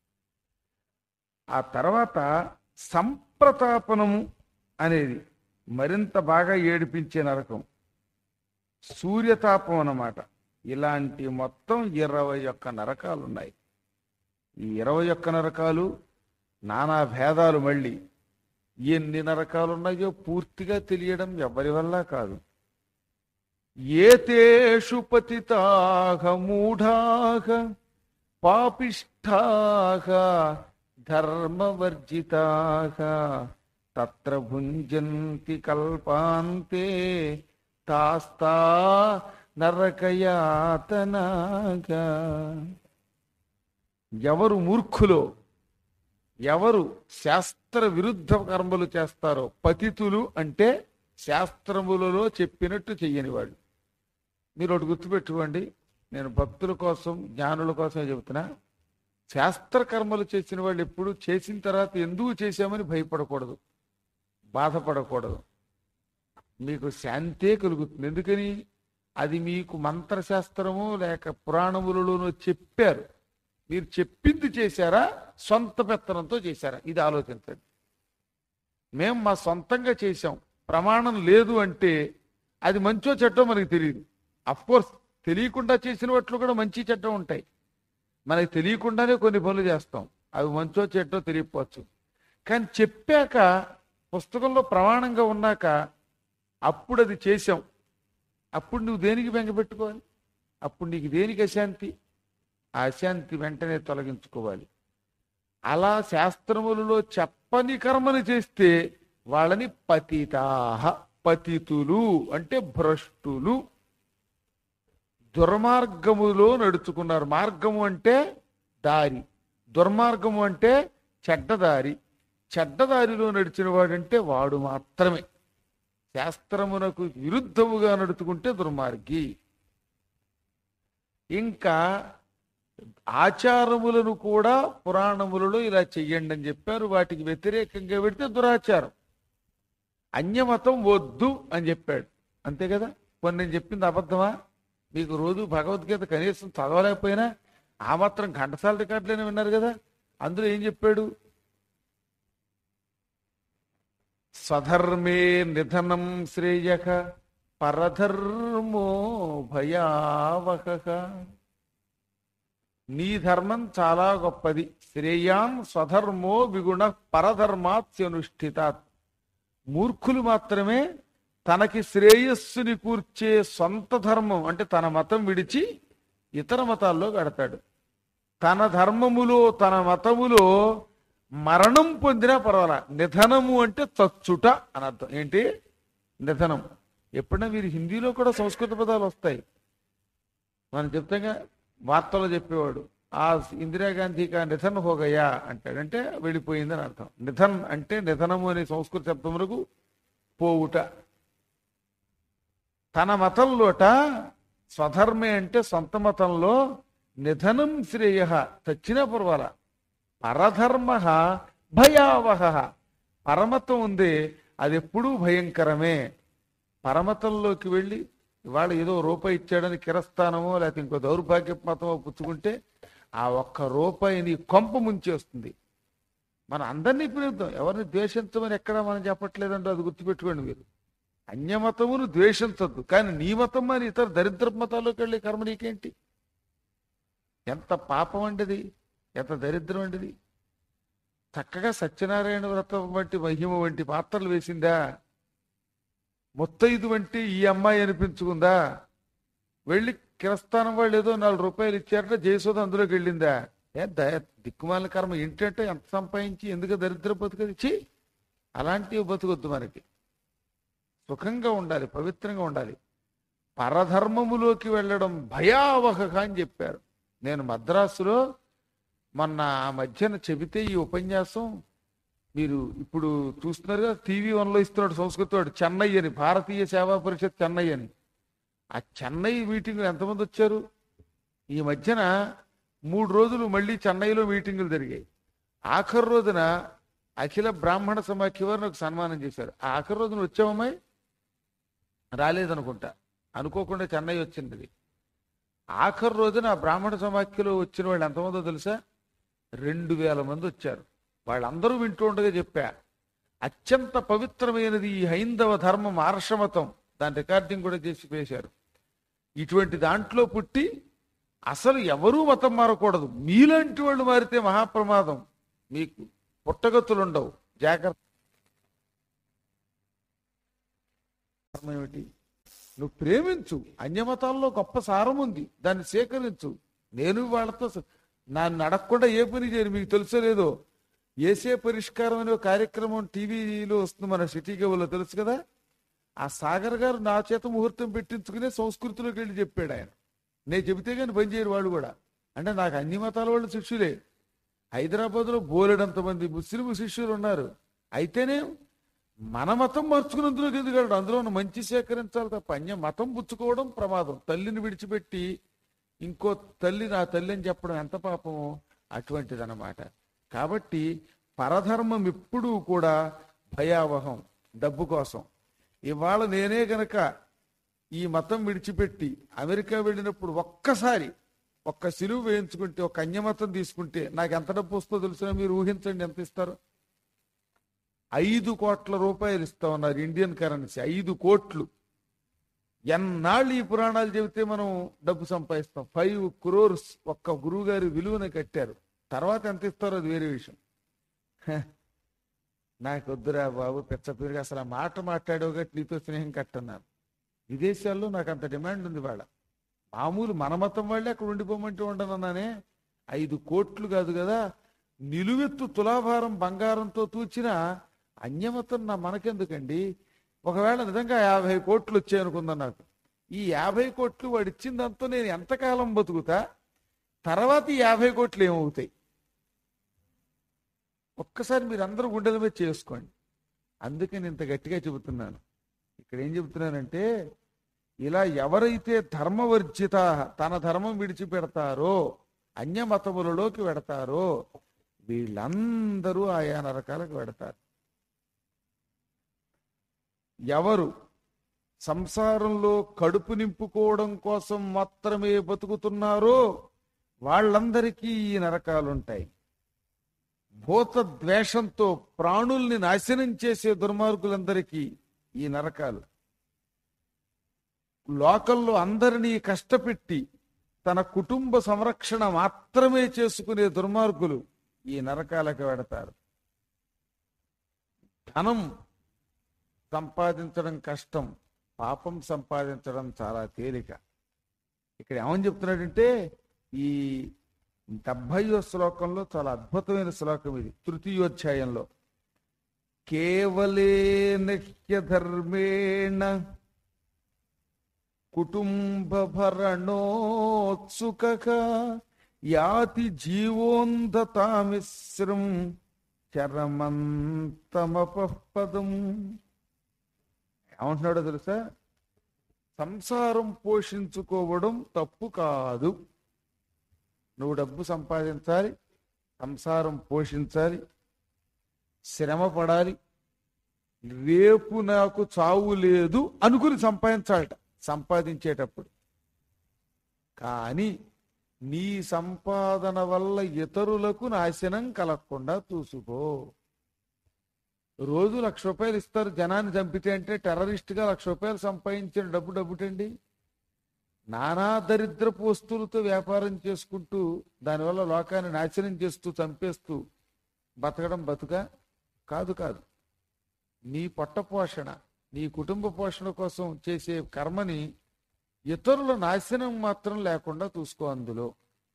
ఆ తర్వాత సంప్రతాపనము అనేది మరింత బాగా ఏడిపించే నరకం సూర్యతాపం అన్నమాట ఇలాంటి మొత్తం ఇరవై ఒక్క నరకాలు ఉన్నాయి ఈ ఇరవై ఒక్క నరకాలు నానా భేదాలు మళ్ళీ ఎన్ని నరకాలు ఉన్నాయో పూర్తిగా తెలియడం ఎవరి వల్ల కాదు ఏతేషు పతితాహ మూఢాహ పాపిష్ఠాహ ధర్మవర్జితాహ తత్ర భుంజంతి కల్పాంతే తాస్తా నరకయాతనాగా ఎవరు మూర్ఖులో ఎవరు శాస్త్ర విరుద్ధ కర్మలు చేస్తారో పతితులు అంటే శాస్త్రములలో చెప్పినట్టు చెయ్యని వాళ్ళు మీరు ఒకటి గుర్తుపెట్టుకోండి నేను భక్తుల కోసం జ్ఞానుల కోసమే చెబుతున్నా శాస్త్ర కర్మలు చేసిన వాళ్ళు ఎప్పుడు చేసిన తర్వాత ఎందుకు చేశామని భయపడకూడదు బాధపడకూడదు మీకు శాంతే కలుగుతుంది ఎందుకని అది మీకు మంత్రశాస్త్రము లేక పురాణములలోనూ చెప్పారు మీరు చెప్పింది చేశారా సొంత పెత్తనంతో చేశారా ఇది ఆలోచించండి మేము మా సొంతంగా చేశాం ప్రమాణం లేదు అంటే అది మంచో చెట్టో మనకి తెలియదు కోర్స్ తెలియకుండా చేసిన వాటిలో కూడా మంచి చెడ్డ ఉంటాయి మనకి తెలియకుండానే కొన్ని పనులు చేస్తాం అవి మంచో చెట్టో తెలియకపోవచ్చు కానీ చెప్పాక పుస్తకంలో ప్రమాణంగా ఉన్నాక అప్పుడు అది చేశాం అప్పుడు నువ్వు దేనికి బెంగ పెట్టుకోవాలి అప్పుడు నీకు దేనికి అశాంతి ఆ అశాంతి వెంటనే తొలగించుకోవాలి అలా శాస్త్రములలో చెప్పని కర్మని చేస్తే వాళ్ళని పతితాహ పతితులు అంటే భ్రష్టులు దుర్మార్గములో నడుచుకున్నారు మార్గము అంటే దారి దుర్మార్గము అంటే చెడ్డదారి చెడ్డదారిలో నడిచిన వాడంటే వాడు మాత్రమే శాస్త్రమునకు విరుద్ధముగా నడుచుకుంటే దుర్మార్గి ఇంకా ఆచారములను కూడా పురాణములలో ఇలా చెయ్యండి అని చెప్పారు వాటికి వ్యతిరేకంగా పెడితే దురాచారం అన్యమతం వద్దు అని చెప్పాడు అంతే కదా కొన్ని నేను చెప్పింది అబద్ధమా మీకు రోజు భగవద్గీత కనీసం చదవలేకపోయినా ఆ మాత్రం ఘంటసాల రికార్డులైనా విన్నారు కదా అందులో ఏం చెప్పాడు స్వధర్మే నిధనం శ్రేయక పరధర్మో భయావహ నీ ధర్మం చాలా గొప్పది శ్రేయాన్ స్వధర్మో విగుణ పరధర్మాత్యనుష్ఠితాత్ మూర్ఖులు మాత్రమే తనకి శ్రేయస్సుని కూర్చే సొంత ధర్మం అంటే తన మతం విడిచి ఇతర మతాల్లో గడతాడు తన ధర్మములో తన మతములో మరణం పొందినా పర్వాలా నిధనము అంటే చచ్చుట అని అర్థం ఏంటి నిధనం ఎప్పుడైనా మీరు హిందీలో కూడా సంస్కృత పదాలు వస్తాయి మనం చెప్తాగా వార్తలో చెప్పేవాడు ఆ ఇందిరాగాంధీ కా నిధన్ హోగయా అంటాడు అంటే వెళ్ళిపోయిందని అర్థం నిధన్ అంటే నిధనము అనే సంస్కృత శబ్దములకు పోవుట తన మతంలోట స్వధర్మే అంటే సొంత మతంలో నిధనం శ్రేయ చచ్చిన పర్వాల పరధర్మ భయావహ పరమతం ఉంది అది ఎప్పుడూ భయంకరమే పరమతంలోకి వెళ్ళి ఇవాళ ఏదో రూపాయి ఇచ్చాడని కిరస్థానమో లేకపోతే ఇంకో దౌర్భాగ్య మతమో పుచ్చుకుంటే ఆ ఒక్క రూపాయి నీ కొంప ముంచేస్తుంది మన అందరినీ పిలుద్దాం ఎవరిని ద్వేషించమని ఎక్కడ మనం చెప్పట్లేదంటో అది గుర్తుపెట్టుకోండి మీరు అన్యమతమును ద్వేషించద్దు కానీ నీ మతం అని ఇతర దరిద్ర మతాల్లోకి వెళ్ళి కర్మ నీకేంటి ఎంత పాపం అండిది ఎంత దరిద్రం అండిది చక్కగా సత్యనారాయణ వ్రతం వంటి మహిమ వంటి పాత్రలు వేసిందా ముత్తైదు వంటి ఈ అమ్మాయి అనిపించుకుందా వెళ్ళి కిరస్థానం వాళ్ళు ఏదో నాలుగు రూపాయలు ఇచ్చారట జయసోద అందులోకి వెళ్ళిందా ఏ దయ దిక్కుమాల కర్మ ఏంటంటే ఎంత సంపాదించి ఎందుకు దరిద్ర బతుకది ఇచ్చి అలాంటివి బతుకొద్దు మనకి సుఖంగా ఉండాలి పవిత్రంగా ఉండాలి పరధర్మములోకి వెళ్ళడం భయావహ అని చెప్పారు నేను మద్రాసులో మొన్న ఆ మధ్యన చెబితే ఈ ఉపన్యాసం మీరు ఇప్పుడు చూస్తున్నారు కదా టీవీ వన్లో ఇస్తున్నాడు సంస్కృతి వాడు చెన్నై అని భారతీయ సేవా పరిషత్ చెన్నై అని ఆ చెన్నై మీటింగ్ ఎంతమంది వచ్చారు ఈ మధ్యన మూడు రోజులు మళ్ళీ చెన్నైలో మీటింగులు జరిగాయి ఆఖరి రోజున అఖిల బ్రాహ్మణ సమాఖ్య వారిని ఒక సన్మానం చేశారు ఆ ఆఖరి రోజున వచ్చామమ్మాయి రాలేదనుకుంటా అనుకోకుండా చెన్నై వచ్చింది అది. ఆఖరి రోజున ఆ బ్రాహ్మణ సమాఖ్యలో వచ్చిన వాళ్ళు ఎంతమందో తెలుసా రెండు వేల మంది వచ్చారు వాళ్ళందరూ వింటూ ఉండగా చెప్పా అత్యంత పవిత్రమైనది ఈ హైందవ ధర్మం ఆర్షమతం దాని రికార్డింగ్ కూడా చేసి వేశారు ఇటువంటి దాంట్లో పుట్టి అసలు ఎవరూ మతం మారకూడదు మీలాంటి వాళ్ళు మారితే మహాప్రమాదం మీకు పుట్టగతులుండవు జాగ్రత్త కారణం ఏమిటి నువ్వు ప్రేమించు అన్యమతాల్లో గొప్ప సారం ఉంది దాన్ని సేకరించు నేను వాళ్ళతో స- నన్ను అడగకుండా ఏ పని చేయను మీకు తెలుసో లేదో ఏసే పరిష్కారం అనే ఒక కార్యక్రమం టీవీలో వస్తుంది మన సిటీ కేబుల్లో తెలుసు కదా ఆ సాగర్ గారు నా చేత ముహూర్తం పెట్టించుకునే సంస్కృతిలోకి వెళ్ళి చెప్పాడు ఆయన నేను చెబితే కానీ పని చేయరు వాళ్ళు కూడా అంటే నాకు అన్ని మతాల వాళ్ళు శిష్యులే హైదరాబాద్లో బోలెడంత మంది ముస్లిం శిష్యులు ఉన్నారు అయితేనే మన మతం మార్చుకున్నందులోకి ఎందుకు వెళ్ళడం అందులో ఉన్న మంచి సేకరించాలి తప్ప అన్య మతం పుచ్చుకోవడం ప్రమాదం తల్లిని విడిచిపెట్టి ఇంకో తల్లి నా తల్లి అని చెప్పడం ఎంత పాపమో అటువంటిదన్నమాట కాబట్టి పరధర్మం ఎప్పుడూ కూడా భయావహం డబ్బు కోసం ఇవాళ నేనే గనక ఈ మతం విడిచిపెట్టి అమెరికా వెళ్ళినప్పుడు ఒక్కసారి ఒక్క సిలువు వేయించుకుంటే ఒక అన్యమతం తీసుకుంటే నాకు ఎంత డబ్బు వస్తుందో తెలుసునా మీరు ఊహించండి ఎంత ఇస్తారు ఐదు కోట్ల రూపాయలు ఇస్తా ఉన్నారు ఇండియన్ కరెన్సీ ఐదు కోట్లు ఎన్నాళ్ళు ఈ పురాణాలు చెబితే మనం డబ్బు సంపాదిస్తాం ఫైవ్ క్రోర్స్ ఒక్క గురువు గారి విలువన కట్టారు తర్వాత ఎంత ఇస్తారో అది వేరే విషయం హ, నాకు వద్దురా బాబు పెచ్చ పేరుగా అసలు ఆ మాట మాట్లాడావు గట్టి నీతో స్నేహం కట్టన్నాను విదేశాల్లో నాకు అంత డిమాండ్ ఉంది వాళ్ళ మామూలు మన మతం వాళ్ళే అక్కడ ఉండిపోమంటే ఉండనన్నానే ఐదు కోట్లు కాదు కదా నిలువెత్తు తులాభారం బంగారంతో తూచిన అన్యమతం నా మనకెందుకండి ఒకవేళ నిజంగా యాభై కోట్లు వచ్చాయనుకుందాం నాకు ఈ యాభై కోట్లు వాడు ఇచ్చిందంతా నేను ఎంతకాలం బతుకుతా తర్వాత ఈ యాభై కోట్లు ఏమవుతాయి ఒక్కసారి మీరు అందరూ గుండెల మీద చేసుకోండి అందుకే నేను ఇంత గట్టిగా చెబుతున్నాను ఇక్కడ ఏం చెబుతున్నానంటే ఇలా ఎవరైతే ధర్మవర్జిత తన ధర్మం విడిచిపెడతారో అన్య మతములలోకి వెడతారో వీళ్ళందరూ ఆయా నరకాలకు వెడతారు ఎవరు సంసారంలో కడుపు నింపుకోవడం కోసం మాత్రమే బతుకుతున్నారో వాళ్ళందరికీ ఈ నరకాలుంటాయి భూత ద్వేషంతో ప్రాణుల్ని నాశనం చేసే దుర్మార్గులందరికీ ఈ నరకాలు లోకంలో అందరినీ కష్టపెట్టి తన కుటుంబ సంరక్షణ మాత్రమే చేసుకునే దుర్మార్గులు ఈ నరకాలకు వెడతారు ధనం సంపాదించడం కష్టం పాపం సంపాదించడం చాలా తేలిక ఇక్కడ ఏమని చెప్తున్నాడంటే ఈ డెబ్భైవ శ్లోకంలో చాలా అద్భుతమైన శ్లోకం ఇది తృతీయోధ్యాయంలో కేవలేనహ్య ధర్మేణ కుటుంబ భరణోత్సుక యాతి జీవోంధతామిశ్రం చరమంతమపదం ఏమంటున్నాడో తెలుసా సంసారం పోషించుకోవడం తప్పు కాదు నువ్వు డబ్బు సంపాదించాలి సంసారం పోషించాలి శ్రమ పడాలి రేపు నాకు చావు లేదు అనుకుని సంపాదించాలట సంపాదించేటప్పుడు కానీ నీ సంపాదన వల్ల ఇతరులకు నాశనం కలగకుండా చూసుకో రోజు లక్ష రూపాయలు ఇస్తారు జనాన్ని చంపితే అంటే టెర్రరిస్ట్ గా లక్ష రూపాయలు సంపాదించిన డబ్బు డబ్బుటండి నానా దరిద్రపు వస్తువులతో వ్యాపారం చేసుకుంటూ దానివల్ల లోకాన్ని నాశనం చేస్తూ చంపేస్తూ బతకడం బతుక కాదు కాదు నీ పొట్ట పోషణ నీ కుటుంబ పోషణ కోసం చేసే కర్మని ఇతరుల నాశనం మాత్రం లేకుండా చూసుకో అందులో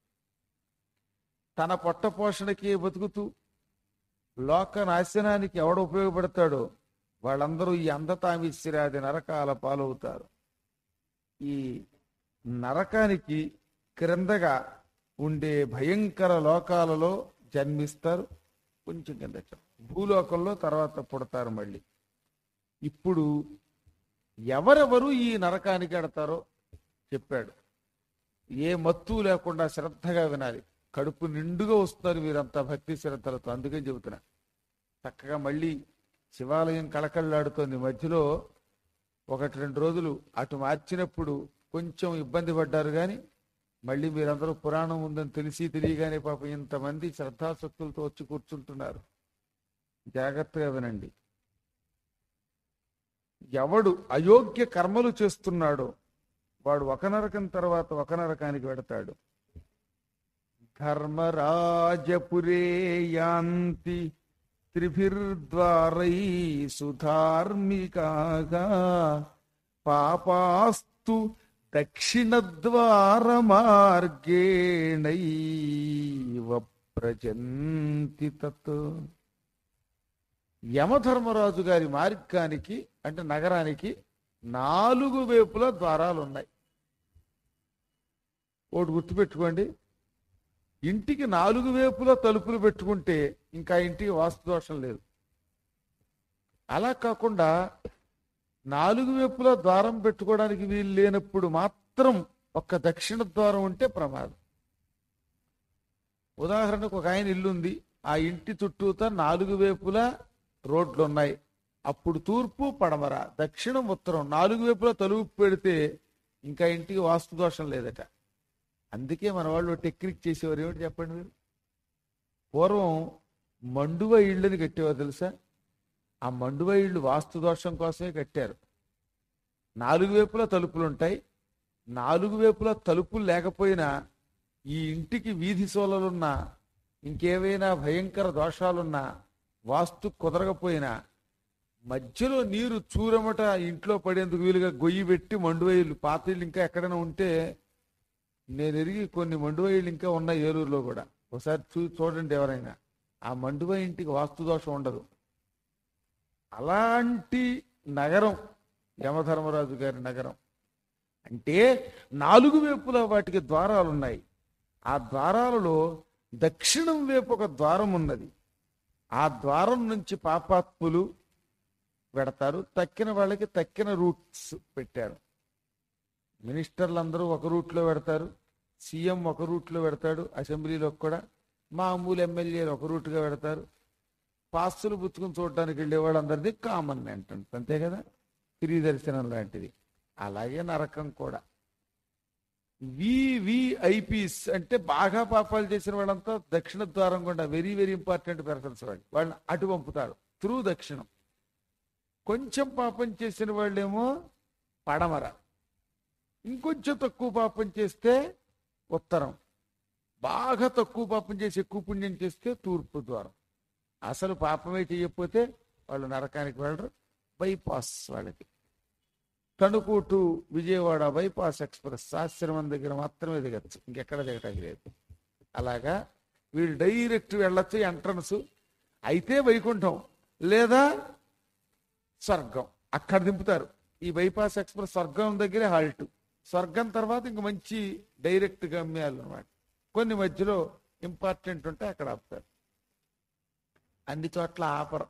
తన పొట్ట పోషణకి బతుకుతూ లోక నాశనానికి ఎవడ ఉపయోగపడతాడో వాళ్ళందరూ ఈ అంధతామిశ్రాది నరకాల పాలవుతారు ఈ నరకానికి క్రిందగా ఉండే భయంకర లోకాలలో జన్మిస్తారు కొంచెం కింద భూలోకంలో తర్వాత పుడతారు మళ్ళీ ఇప్పుడు ఎవరెవరు ఈ నరకానికి ఎడతారో చెప్పాడు ఏ మత్తు లేకుండా శ్రద్ధగా వినాలి కడుపు నిండుగా వస్తున్నారు వీరంతా భక్తి శ్రద్ధలతో అందుకని చెబుతున్నా చక్కగా మళ్ళీ శివాలయం కళకళలాడుతోంది మధ్యలో ఒకటి రెండు రోజులు అటు మార్చినప్పుడు కొంచెం ఇబ్బంది పడ్డారు కానీ మళ్ళీ మీరందరూ పురాణం ఉందని తెలిసి తెలియగానే పాపం ఇంతమంది శ్రద్ధాశక్తులతో వచ్చి కూర్చుంటున్నారు జాగ్రత్తగా వినండి ఎవడు అయోగ్య కర్మలు చేస్తున్నాడో వాడు ఒక నరకం తర్వాత ఒక నరకానికి వెడతాడు ధర్మరాజపురే యాంతి త్రిభిర్ద్వారై సుధార్మికాగా పాపాస్తు దక్షిణద్వార మార్గేణైవ ప్రజంతి తత్ యమధర్మరాజు గారి మార్గానికి అంటే నగరానికి నాలుగు వైపుల ద్వారాలు ఉన్నాయి ఒకటి గుర్తుపెట్టుకోండి ఇంటికి నాలుగు వైపుల తలుపులు పెట్టుకుంటే ఇంకా ఇంటికి వాస్తు దోషం లేదు అలా కాకుండా నాలుగు వైపులా ద్వారం పెట్టుకోవడానికి వీలు లేనప్పుడు మాత్రం ఒక్క దక్షిణ ద్వారం ఉంటే ప్రమాదం ఉదాహరణకు ఒక ఆయన ఇల్లు ఉంది ఆ ఇంటి చుట్టూతా నాలుగు వైపులా రోడ్లు ఉన్నాయి అప్పుడు తూర్పు పడమర దక్షిణం ఉత్తరం నాలుగు వైపులా తలుపు పెడితే ఇంకా ఇంటికి వాస్తు దోషం లేదట అందుకే మన వాళ్ళు టెక్నిక్ చేసేవారు ఏమిటి చెప్పండి మీరు పూర్వం మండువ ఇళ్ళని కట్టేవారు తెలుసా ఆ మండువ ఇళ్ళు వాస్తు దోషం కోసమే కట్టారు నాలుగు వైపులా తలుపులు ఉంటాయి నాలుగు వైపులా తలుపులు లేకపోయినా ఈ ఇంటికి వీధి సోలలున్నా ఇంకేవైనా భయంకర దోషాలున్నా వాస్తు కుదరకపోయినా మధ్యలో నీరు చూరమట ఇంట్లో పడేందుకు వీలుగా గొయ్యి పెట్టి మండువైళ్ళు పాత ఇళ్ళు ఇంకా ఎక్కడైనా ఉంటే నేను ఎరిగి కొన్ని మండువ ఇళ్ళు ఇంకా ఉన్నాయి ఏలూరులో కూడా ఒకసారి చూ చూడండి ఎవరైనా ఆ మండువ ఇంటికి వాస్తు దోషం ఉండదు అలాంటి నగరం యమధర్మరాజు గారి నగరం అంటే నాలుగు వైపులా వాటికి ద్వారాలు ఉన్నాయి ఆ ద్వారాలలో దక్షిణం వైపు ఒక ద్వారం ఉన్నది ఆ ద్వారం నుంచి పాపాత్ములు పెడతారు తక్కిన వాళ్ళకి తక్కిన రూట్స్ పెట్టారు మినిస్టర్లు అందరూ ఒక రూట్లో పెడతారు సీఎం ఒక రూట్లో పెడతాడు అసెంబ్లీలో కూడా మామూలు ఎమ్మెల్యేలు ఒక రూట్గా పెడతారు పాస్తులు పుచ్చుకుని చూడటానికి వెళ్ళే వాళ్ళందరిది కామన్ ఎంట్రన్స్ అంతే కదా ఫ్రీ దర్శనం లాంటిది అలాగే నరకం కూడా వివిఐపీస్ అంటే బాగా పాపాలు చేసిన వాళ్ళంతా దక్షిణ ద్వారం కూడా వెరీ వెరీ ఇంపార్టెంట్ పర్సన్స్ వాళ్ళు వాళ్ళని అటు పంపుతారు త్రూ దక్షిణం కొంచెం పాపం చేసిన వాళ్ళేమో పడమర ఇంకొంచెం తక్కువ పాపం చేస్తే ఉత్తరం బాగా తక్కువ పాపం చేసి ఎక్కువ పుణ్యం చేస్తే తూర్పు ద్వారం అసలు పాపమే చేయకపోతే వాళ్ళు నరకానికి వెళ్ళరు బైపాస్ వాళ్ళకి Tanuku to Vijayawada bypass express ఆశ్రమం దగ్గర మాత్రమే దిగచ్చు ఇంకెక్కడ దిగటానికి లేదు అలాగా వీళ్ళు డైరెక్ట్ వెళ్ళొచ్చు ఎంట్రన్స్ అయితే వైకుంఠం లేదా స్వర్గం అక్కడ దింపుతారు ఈ బైపాస్ ఎక్స్ప్రెస్ స్వర్గం దగ్గరే హాల్ట్ స్వర్గం తర్వాత ఇంక మంచి డైరెక్ట్ గమ్యాలు అనమాట కొన్ని మధ్యలో ఇంపార్టెంట్ ఉంటే అక్కడ ఆపుతారు అన్ని చోట్ల ఆపరు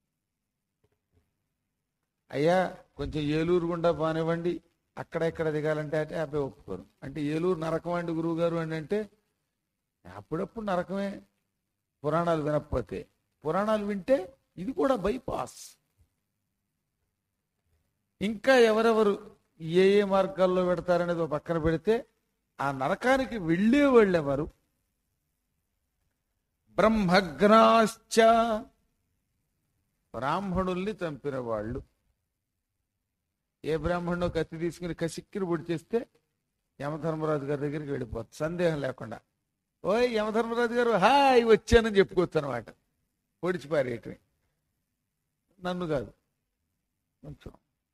అయ్యా కొంచెం ఏలూరు గుండా బానివ్వండి అక్కడ ఇక్కడ దిగాలంటే అంటే అబ్బాయి ఒప్పుకోరు అంటే ఏలూరు నరకం అండి గురువు గారు అని అంటే అప్పుడప్పుడు నరకమే పురాణాలు వినకపోతే పురాణాలు వింటే ఇది కూడా బైపాస్ ఇంకా ఎవరెవరు ఏ ఏ మార్గాల్లో పెడతారనేది ఒక పక్కన పెడితే ఆ నరకానికి వెళ్ళే వాళ్ళు ఎవరు బ్రహ్మగ్నాశ్చ బ్రాహ్మణుల్ని చంపిన వాళ్ళు ఏ బ్రాహ్మణుడు కత్తి తీసుకుని కసిక్కిని పొడి చేస్తే యమధర్మరాజు గారి దగ్గరికి వెళ్ళిపోతుంది సందేహం లేకుండా ఓయ్ యమధర్మరాజు గారు హాయ్ వచ్చానని చెప్పుకోవచ్చు అనమాట పొడిచి పారేయటమే నన్ను కాదు కొంచెం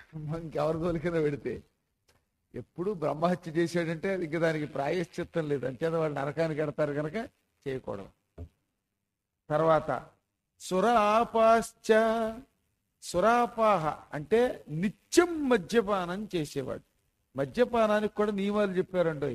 ఇంకెవరి తోలికైనా పెడితే ఎప్పుడు బ్రహ్మహత్య చేశాడంటే ఇంక దానికి ప్రాయశ్చిత్తం లేదు అంతేత వాళ్ళు నరకానికి ఎడతారు కనుక చేయకూడదు తర్వాత సురాపాశ్చ సురాపాహ అంటే నిత్యం మద్యపానం చేసేవాడు మద్యపానానికి కూడా నియమాలు చెప్పారండి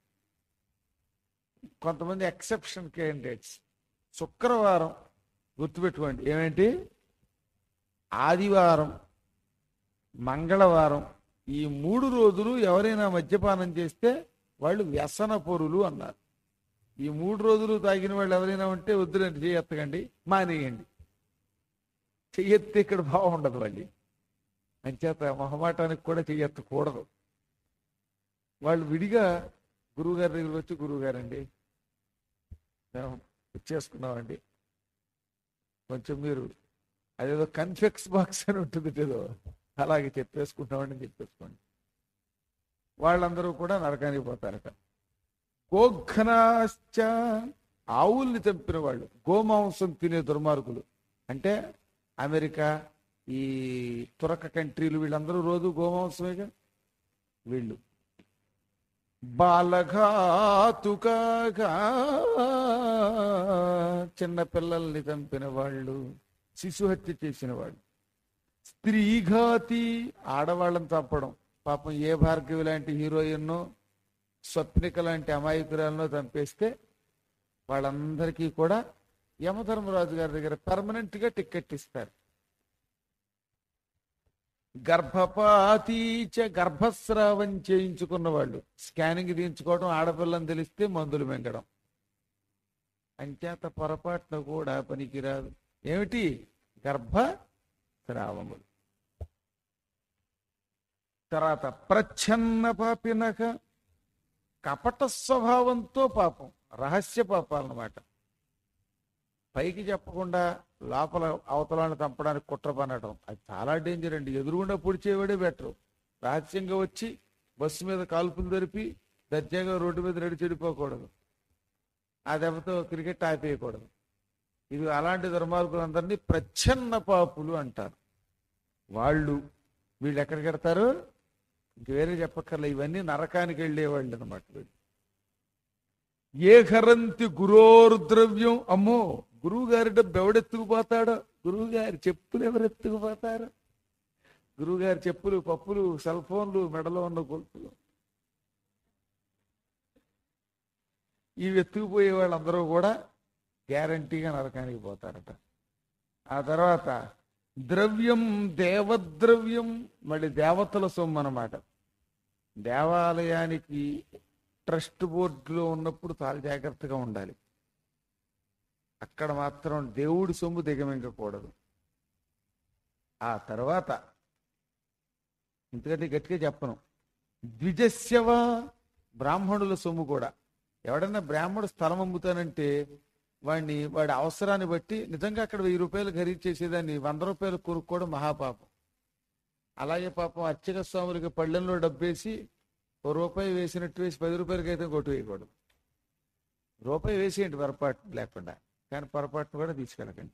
కొంతమంది ఎక్సెప్షన్ క్యాండిడేట్స్ శుక్రవారం గుర్తుపెట్టుకోండి ఏమేంటి ఆదివారం మంగళవారం ఈ మూడు రోజులు ఎవరైనా మద్యపానం చేస్తే వాళ్ళు వ్యసన పొరులు అన్నారు ఈ మూడు రోజులు తాగిన వాళ్ళు ఎవరైనా ఉంటే వద్దులండి చెయ్యెత్తకండి మానేయండి చెయ్యెత్తే ఇక్కడ బాగుండదు వాళ్ళు అంచేత మొహమాటానికి కూడా చెయ్యెత్తకూడదు వాళ్ళు విడిగా గురువుగారి దగ్గర వచ్చి గురువుగారండి మేము చేసుకున్నామండి కొంచెం మీరు అదేదో కన్ఫెక్స్ బాక్స్ అని ఉంటుంది ఏదో అలాగే చెప్పేసుకుంటామని చెప్పేసుకోండి వాళ్ళందరూ కూడా నరకానికి పోతారట గోఘ్నాశ్చ ఆవుల్ని చంపిన వాళ్ళు గోమాంసం తినే దుర్మార్గులు అంటే అమెరికా ఈ తురక కంట్రీలు వీళ్ళందరూ రోజు గోమాంసమేగా వీళ్ళు బాలఘాతుకగా చిన్న పిల్లల్ని చంపిన వాళ్ళు శిశుహత్య చేసిన వాళ్ళు స్త్రీఘాతి ఆడవాళ్ళని చంపడం పాపం ఏ భార్గవి లాంటి హీరోయిన్నో స్వప్నిక లాంటి అమాయకురాలను చంపేస్తే వాళ్ళందరికీ కూడా యమధర్మరాజు గారి దగ్గర పర్మనెంట్ గా టికెట్ ఇస్తారు గర్భపాతీచ గర్భస్రావం చేయించుకున్న వాళ్ళు స్కానింగ్ తీయించుకోవడం ఆడపిల్లని తెలిస్తే మందులు మింగడం అంచేత పొరపాటున కూడా పనికిరాదు ఏమిటి గర్భ స్రావములు తర్వాత ప్రచ్ఛన్న పాపినక కపట స్వభావంతో పాపం రహస్య పాపాలన్నమాట పైకి చెప్పకుండా లోపల అవతలాన్ని చంపడానికి కుట్ర పనడం అది చాలా డేంజర్ అండి ఎదురుగుండా పొడిచేవాడే బెటరు రహస్యంగా వచ్చి బస్సు మీద కాల్పులు జరిపి దర్జాగా రోడ్డు మీద రెడీ చెడిపోకూడదు ఆ దెబ్బతో క్రికెట్ ఆపేయకూడదు ఇది అలాంటి దుర్మార్గులందరినీ ప్రచ్ఛన్న పాపులు అంటారు వాళ్ళు వీళ్ళు ఎక్కడికి వెడతారు ఇంక వేరే చెప్పక్కర్లే ఇవన్నీ నరకానికి వెళ్ళేవాళ్ళు అనమాట వీళ్ళు ఏ హరంతి గురోర్ద్రవ్యం అమ్మో గురువు గారి డబ్బు ఎవడెత్తుకుపోతాడో గురువు గారి చెప్పులు ఎవరెత్తుకుపోతారు గురువు గారి చెప్పులు పప్పులు సెల్ ఫోన్లు మెడలో ఉన్న గొలుపులు ఇవి ఎత్తుకుపోయే వాళ్ళందరూ కూడా గ్యారంటీగా నరకానికి పోతారట ఆ తర్వాత ద్రవ్యం దేవద్రవ్యం మళ్ళీ దేవతల సొమ్ము అన్నమాట దేవాలయానికి ట్రస్ట్ బోర్డులో ఉన్నప్పుడు చాలా జాగ్రత్తగా ఉండాలి అక్కడ మాత్రం దేవుడి సొమ్ము దిగమింగకూడదు ఆ తర్వాత ఇంతకంటే గట్టిగా చెప్పను ద్విజస్యవ బ్రాహ్మణుల సొమ్ము కూడా ఎవడన్నా బ్రాహ్మణుడు స్థలం అమ్ముతానంటే వాడిని వాడి అవసరాన్ని బట్టి నిజంగా అక్కడ వెయ్యి రూపాయలు ఖరీదు చేసేదాన్ని వంద రూపాయలు కొనుక్కోవడం మహాపాపం అలాగే పాపం అర్చక స్వాములకి పళ్ళెంలో డబ్బేసి ఓ రూపాయి వేసినట్టు వేసి పది రూపాయలకి అయితే కొట్టు వేయకూడదు రూపాయి వేసేయండి పొరపాటు లేకుండా కానీ పొరపాటును కూడా తీసుకెళ్ళకండి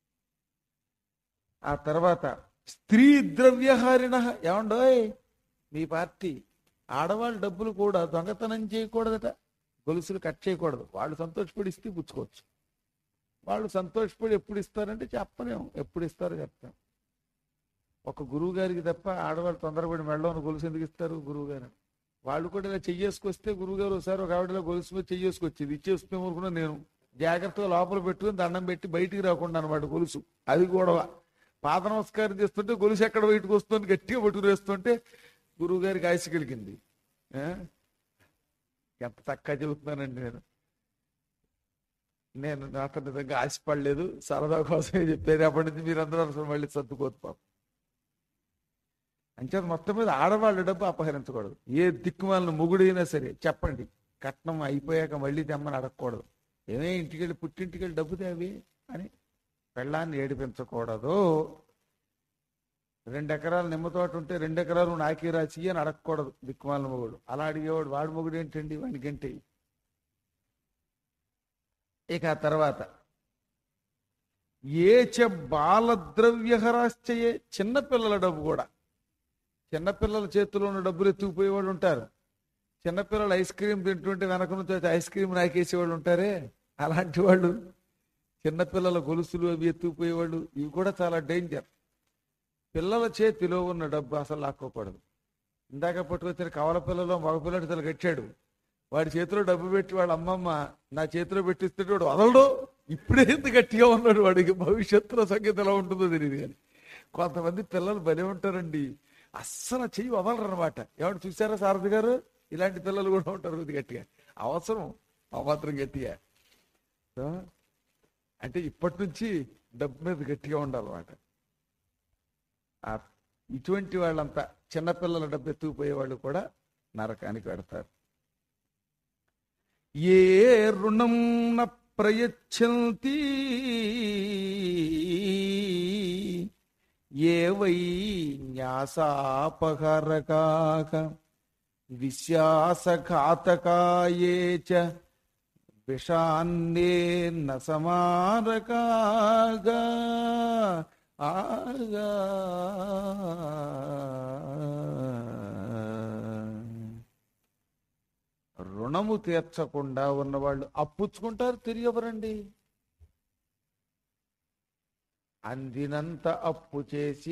ఆ తర్వాత స్త్రీ ద్రవ్యహారిణ ఏమండోయ్ మీ పార్టీ ఆడవాళ్ళ డబ్బులు కూడా దొంగతనం చేయకూడదట గొలుసులు కట్ చేయకూడదు వాళ్ళు సంతోషపడి ఇస్తే పుచ్చుకోవచ్చు వాళ్ళు సంతోషపడి ఎప్పుడు ఇస్తారంటే చెప్పలేము ఎప్పుడు ఇస్తారో చెప్తాం ఒక గురువు గారికి తప్ప ఆడవాళ్ళు తొందరపడి మెడలోని గొలుసు ఎందుకు ఇస్తారు గురువు గారు వాళ్ళు కూడా ఇలా చెయ్యేసుకొస్తే గురువు గారు ఒకసారి ఒక ఆవిడలో గొలుసు మీద చెయ్యేసుకొచ్చేది ఇచ్చేసుకునే అనుకున్నా నేను జాగ్రత్తగా లోపల పెట్టుకుని దండం పెట్టి బయటికి రాకుండా అనమాట గొలుసు అది గొడవ పాద నమస్కారం చేస్తుంటే గొలుసు ఎక్కడ బయటకు వస్తుంది గట్టిగా పట్టుకుని వేస్తుంటే గురువు గారికి ఆశ కలిగింది ఆ? ఎంత చక్కగా చెబుతున్నానండి నేను నేను నాతో నిజంగా ఆశపడలేదు సరదా కోసమే చెప్పేది అప్పటి నుంచి మీరందరూ అసలు మళ్ళీ సర్దుకోదు పాపం అంచేత మొత్తం మీద ఆడవాళ్ళ డబ్బు అపహరించకూడదు ఏ దిక్కుమాలను మొగుడైనా సరే చెప్పండి కట్నం అయిపోయాక మళ్ళీ తెమ్మని అడగకూడదు ఏమే ఇంటికి వెళ్ళి పుట్టింటికి వెళ్ళి డబ్బు తేవి అని పెళ్ళాన్ని ఏడిపించకూడదు రెండు ఎకరాలు నిమ్మ తోట ఉంటే రెండు ఎకరాలు నాకే రాసి అని అడగకూడదు దిక్కుమాల మొగుడు అలా అడిగేవాడు వాడు మొగుడు ఏంటండి వాడికి ఏంటి ఇక ఆ తర్వాత ఏ చ బాలద్రవ్యహరాశ్చయే చిన్నపిల్లల డబ్బు కూడా చిన్నపిల్లల చేతిలో ఉన్న డబ్బులు ఎత్తుకుపోయేవాళ్ళు ఉంటారు చిన్నపిల్లలు ఐస్ క్రీమ్ తింటుంటే వెనక నుంచి వచ్చి ఐస్ క్రీమ్ నాకేసేవాళ్ళు ఉంటారే అలాంటి వాళ్ళు చిన్నపిల్లల గొలుసులు అవి ఎత్తుకుపోయేవాళ్ళు ఇవి కూడా చాలా డేంజర్ పిల్లల చేతిలో ఉన్న డబ్బు అసలు లాక్కోకూడదు ఇందాక పట్టుకొచ్చిన కవల పిల్లలో మగపిల్లడు తల కట్టాడు వాడి చేతిలో డబ్బు పెట్టి వాళ్ళ అమ్మమ్మ నా చేతిలో పెట్టిస్తే వాడు వదలడు ఇప్పుడే ఎంత గట్టిగా ఉన్నాడు వాడికి భవిష్యత్తులో సంగతి ఎలా ఉంటుందో తెలియదు కానీ కొంతమంది పిల్లలు భలే ఉంటారండి అస్సలు చెయ్యి వదలరు అనమాట ఎవరు చూసారా సారథి గారు ఇలాంటి పిల్లలు కూడా ఉంటారు కొద్ది గట్టిగా అవసరం ఆ మాత్రం గట్టిగా సో, అంటే ఇప్పటి నుంచి డబ్బు మీద గట్టిగా ఉండాలన్నమాట ఆ ఇటువంటి వాళ్ళంతా చిన్నపిల్లల డబ్బు ఎత్తుకుపోయే వాళ్ళు కూడా నరకానికి పెడతారు ఏ రుణం న ప్రయచ్చంతి ఏ వై న్యాసాపహరకాక విశ్వాసఘాతకాయే చ విషాన్నే న సమారకాగా ఆగా రుణము తీర్చకుండా ఉన్నవాళ్ళు అప్పుచ్చుకుంటారు తిరిగివ్వరండి అందినంత అప్పు చేసి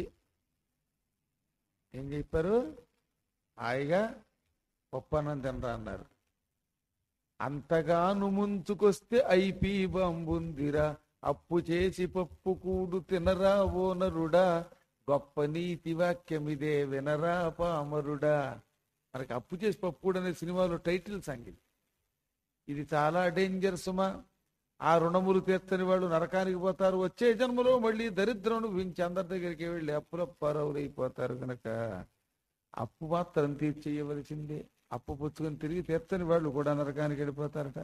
ఏం చెప్పారు హాయిగా పప్పన్నం తినరా అన్నారు అంతగాను ముంచుకొస్తే ఐపీ బంబుందిరా అప్పు చేసి పప్పు కూడు తినరా ఓ నరుడా గొప్ప నీతి వాక్యమిదే వినరా పామరుడా మనకి అప్పు చేసి పప్పు కూడు అనే సినిమాలో టైటిల్ సంగీతం ఇది చాలా డేంజర్ సుమా ఆ రుణములు తీర్చని వాళ్ళు నరకానికి పోతారు వచ్చే జన్మలో మళ్ళీ దరిద్రమును వించి అందరి దగ్గరికి వెళ్ళి అప్పుల పరవులైపోతారు కనుక అప్పు మాత్రం తీర్చేయవలసిందే అప్పు పుచ్చుకొని తిరిగి తీర్చని వాళ్ళు కూడా నరకానికి వెళ్ళిపోతారట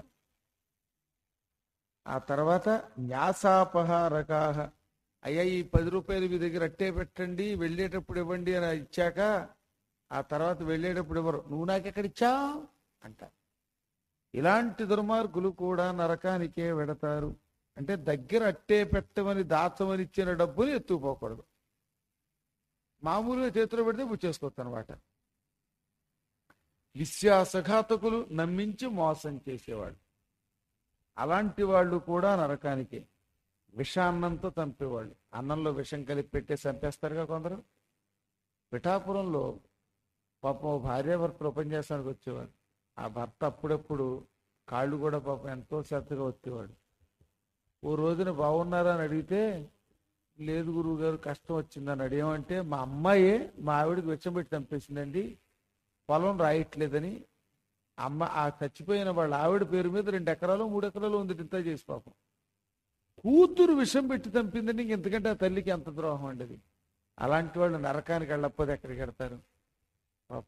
ఆ తర్వాత న్యాసాపహారకాహ అయ్యా ఈ పది రూపాయలు మీ దగ్గర అట్టే పెట్టండి వెళ్ళేటప్పుడు ఇవ్వండి అని ఇచ్చాక ఆ తర్వాత వెళ్ళేటప్పుడు ఇవ్వరు నువ్వు నాకెక్కడిచ్చా అంట ఇలాంటి దుర్మార్గులు కూడా నరకానికే వెడతారు అంటే దగ్గర అట్టే పెట్టమని దాచమని ఇచ్చిన డబ్బులు ఎత్తుకుపోకూడదు మామూలుగా చేతిలో పెడితే పుచ్చేసుకోవచ్చు అనమాట విశ్వాసఘాతకులు నమ్మించి మోసం చేసేవాళ్ళు అలాంటి వాళ్ళు కూడా నరకానికి విషాన్నంతో చంపేవాళ్ళు అన్నంలో విషం కలిపి పెట్టే చంపేస్తారుగా కొందరు పిఠాపురంలో పాపం ఓ భార్యాభర్తలు ఉపన్యాసానికి వచ్చేవాడు ఆ భర్త అప్పుడప్పుడు కాళ్ళు కూడా పాపం ఎంతో శ్రద్ధగా వచ్చేవాడు ఓ రోజున బాగున్నారా అని అడిగితే లేదు గురువు గారు కష్టం వచ్చిందని అడిగామంటే మా అమ్మాయే మా ఆవిడకి వెచ్చం పెట్టి చంపేసిందండి పొలం రాయట్లేదని అమ్మ ఆ చచ్చిపోయిన వాళ్ళ ఆవిడ పేరు మీద రెండు ఎకరాలు మూడు ఎకరాలు ఉంది ఇంత చేసి పాపం కూతురు విషం పెట్టి చంపిందండి ఇంక ఎందుకంటే ఆ తల్లికి ఎంత ద్రోహం అండి అది అలాంటి వాళ్ళు నరకానికి వెళ్ళకపోతే ఎక్కడికి వెడతారు పాపం.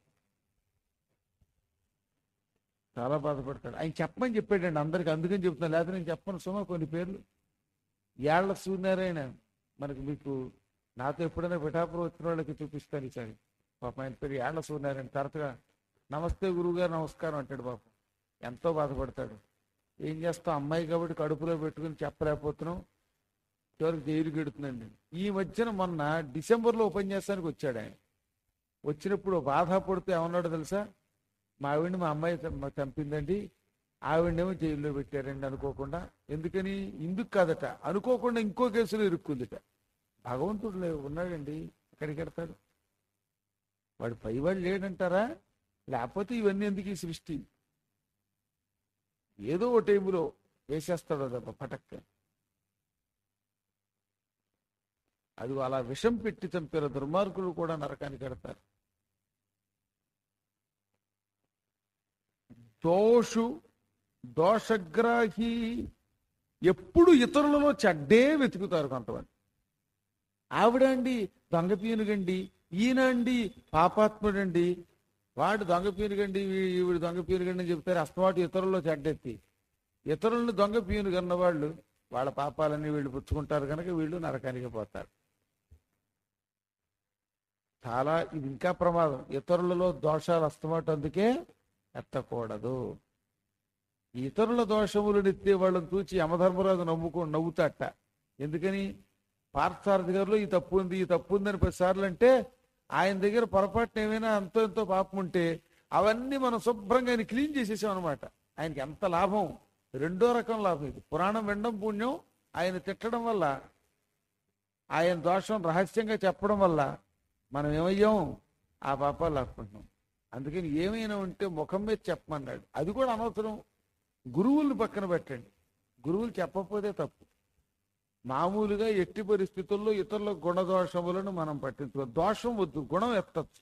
చాలా బాధపడతాడు ఆయన చెప్పమని చెప్పాడండి అందరికి అందుకని చెప్తాను లేకపోతే నేను చెప్పను సుమా కొన్ని పేర్లు ఏళ్ల సూర్యనారాయణ మనకి మీకు నాతో ఎప్పుడైనా పిఠాపురం వచ్చిన వాళ్ళకి చూపిస్తాను ఈసారి పాపం ఆయన పేరు ఏళ్ల సూర్యనారాయణ తరచుగా నమస్తే గురువుగారు నమస్కారం అంటాడు పాపం ఎంతో బాధపడతాడు ఏం చేస్తాం అమ్మాయి కాబట్టి కడుపులో పెట్టుకుని చెప్పలేకపోతున్నాం చివరికి జైలు గెడుతుందండి ఈ మధ్యన మొన్న డిసెంబర్లో ఉపన్యాసానికి వచ్చాడు ఆయన వచ్చినప్పుడు బాధపడితే ఏమన్నాడో తెలుసా మా ఆవిడ్ని మా అమ్మాయి చం- చంపిందండి ఆవిడనేమో జైల్లో పెట్టారండి అనుకోకుండా ఎందుకని ఇందుకు కాదట అనుకోకుండా ఇంకో కేసులో ఇరుక్కుందిట భగవంతుడు లే- ఉన్నాడండి ఎక్కడికి వెడతాడు వాడు పైవాడు లేడంటారా లేకపోతే ఇవన్నీ ఎందుకు ఈ సృష్టి ఏదో ఓ టైంలో వేసేస్తాడు దెబ్బ పటక్క అది అలా విషం పెట్టి చంపిన దుర్మార్గులు కూడా నరకానికి కడతారు దోషు దోషగ్రాహి ఎప్పుడు ఇతరులలో చెడ్డే వెతుకుతారు కొంతమంది ఆవిడ అండి దొంగ పీనుగండి ఈయన అండి పాపాత్ముడండి వాడు దొంగ పీనుగండి వీ- ఈవిడ దొంగ పీనుగండి అని చెప్తారు అస్తమాటు ఇతరుల్లో చెడ్డెత్తి ఇతరులను దొంగ పీనుగన్న వాళ్ళు వాళ్ళ పాపాలన్నీ వీళ్ళు పుచ్చుకుంటారు కనుక వీళ్ళు నరకానికి పోతారు చాలా ఇది ఇంకా ప్రమాదం ఇతరులలో దోషాలు అస్తమాట అందుకే ఎత్తకూడదు ఇతరుల దోషములు నెత్తే వాళ్ళని చూచి యమధర్మరాజు నవ్వుకో నవ్వుతాట ఎందుకని పార్థసారథి గారిలో ఈ తప్పు ఉంది ఈ తప్పు ఉందని పదిసార్లు అంటే ఆయన దగ్గర పొరపాటున ఏమైనా అంతో ఎంతో పాపం ఉంటే అవన్నీ మనం శుభ్రంగా ఆయన క్లీన్ చేసేసాం అనమాట ఆయనకి ఎంత లాభం రెండో రకం లాభం ఇది పురాణం వినడం పుణ్యం ఆయన తిట్టడం వల్ల ఆయన దోషం రహస్యంగా చెప్పడం వల్ల మనం ఏమయ్యాం ఆ పాపాలు లాక్కుంటున్నాం అందుకని ఏమైనా ఉంటే ముఖం మీద చెప్పమన్నాడు అది కూడా అనవసరం గురువుల్ని పక్కన పెట్టండి గురువులు చెప్పకపోతే తప్పు మామూలుగా ఎట్టి పరిస్థితుల్లో ఇతరుల గుణదోషములను మనం పట్టించుకో దోషం వద్దు గుణం ఎత్తచ్చు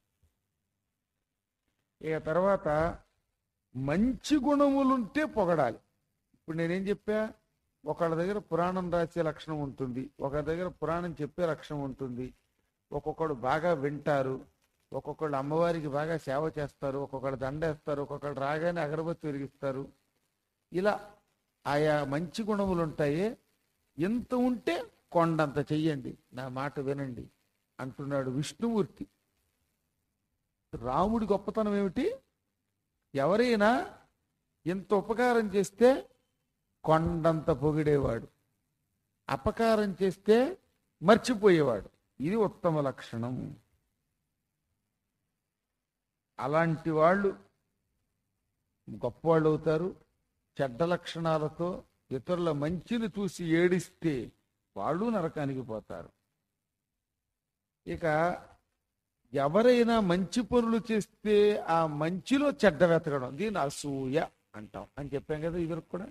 ఇక తర్వాత మంచి గుణములుంటే పొగడాలి ఇప్పుడు నేనేం చెప్పా ఒకళ్ళ దగ్గర పురాణం రాసే లక్షణం ఉంటుంది ఒకరి దగ్గర పురాణం చెప్పే లక్షణం ఉంటుంది ఒక్కొక్కడు బాగా వింటారు ఒక్కొక్కళ్ళు అమ్మవారికి బాగా సేవ చేస్తారు ఒక్కొక్కళ్ళు దండేస్తారు ఒక్కొక్కళ్ళు రాగానే అగరబత్తి వెలిగిస్తారు ఇలా ఆయా మంచి గుణములు ఉంటాయి ఎంత ఉంటే కొండంత చెయ్యండి నా మాట వినండి అంటున్నాడు విష్ణుమూర్తి రాముడి గొప్పతనం ఏమిటి ఎవరైనా ఇంత ఉపకారం చేస్తే కొండంత పొగిడేవాడు అపకారం చేస్తే మర్చిపోయేవాడు ఇది ఉత్తమ లక్షణం అలాంటి వాళ్ళు గొప్పవాళ్ళు అవుతారు చెడ్డ లక్షణాలతో ఇతరుల మంచిని చూసి ఏడిస్తే వాళ్ళు నరకానికి పోతారు ఇక ఎవరైనా మంచి పనులు చేస్తే ఆ మంచిలో చెడ్డ వెతకడం దీన్ని అసూయ అంటాం అని చెప్పాం కదా ఇవరకు కూడా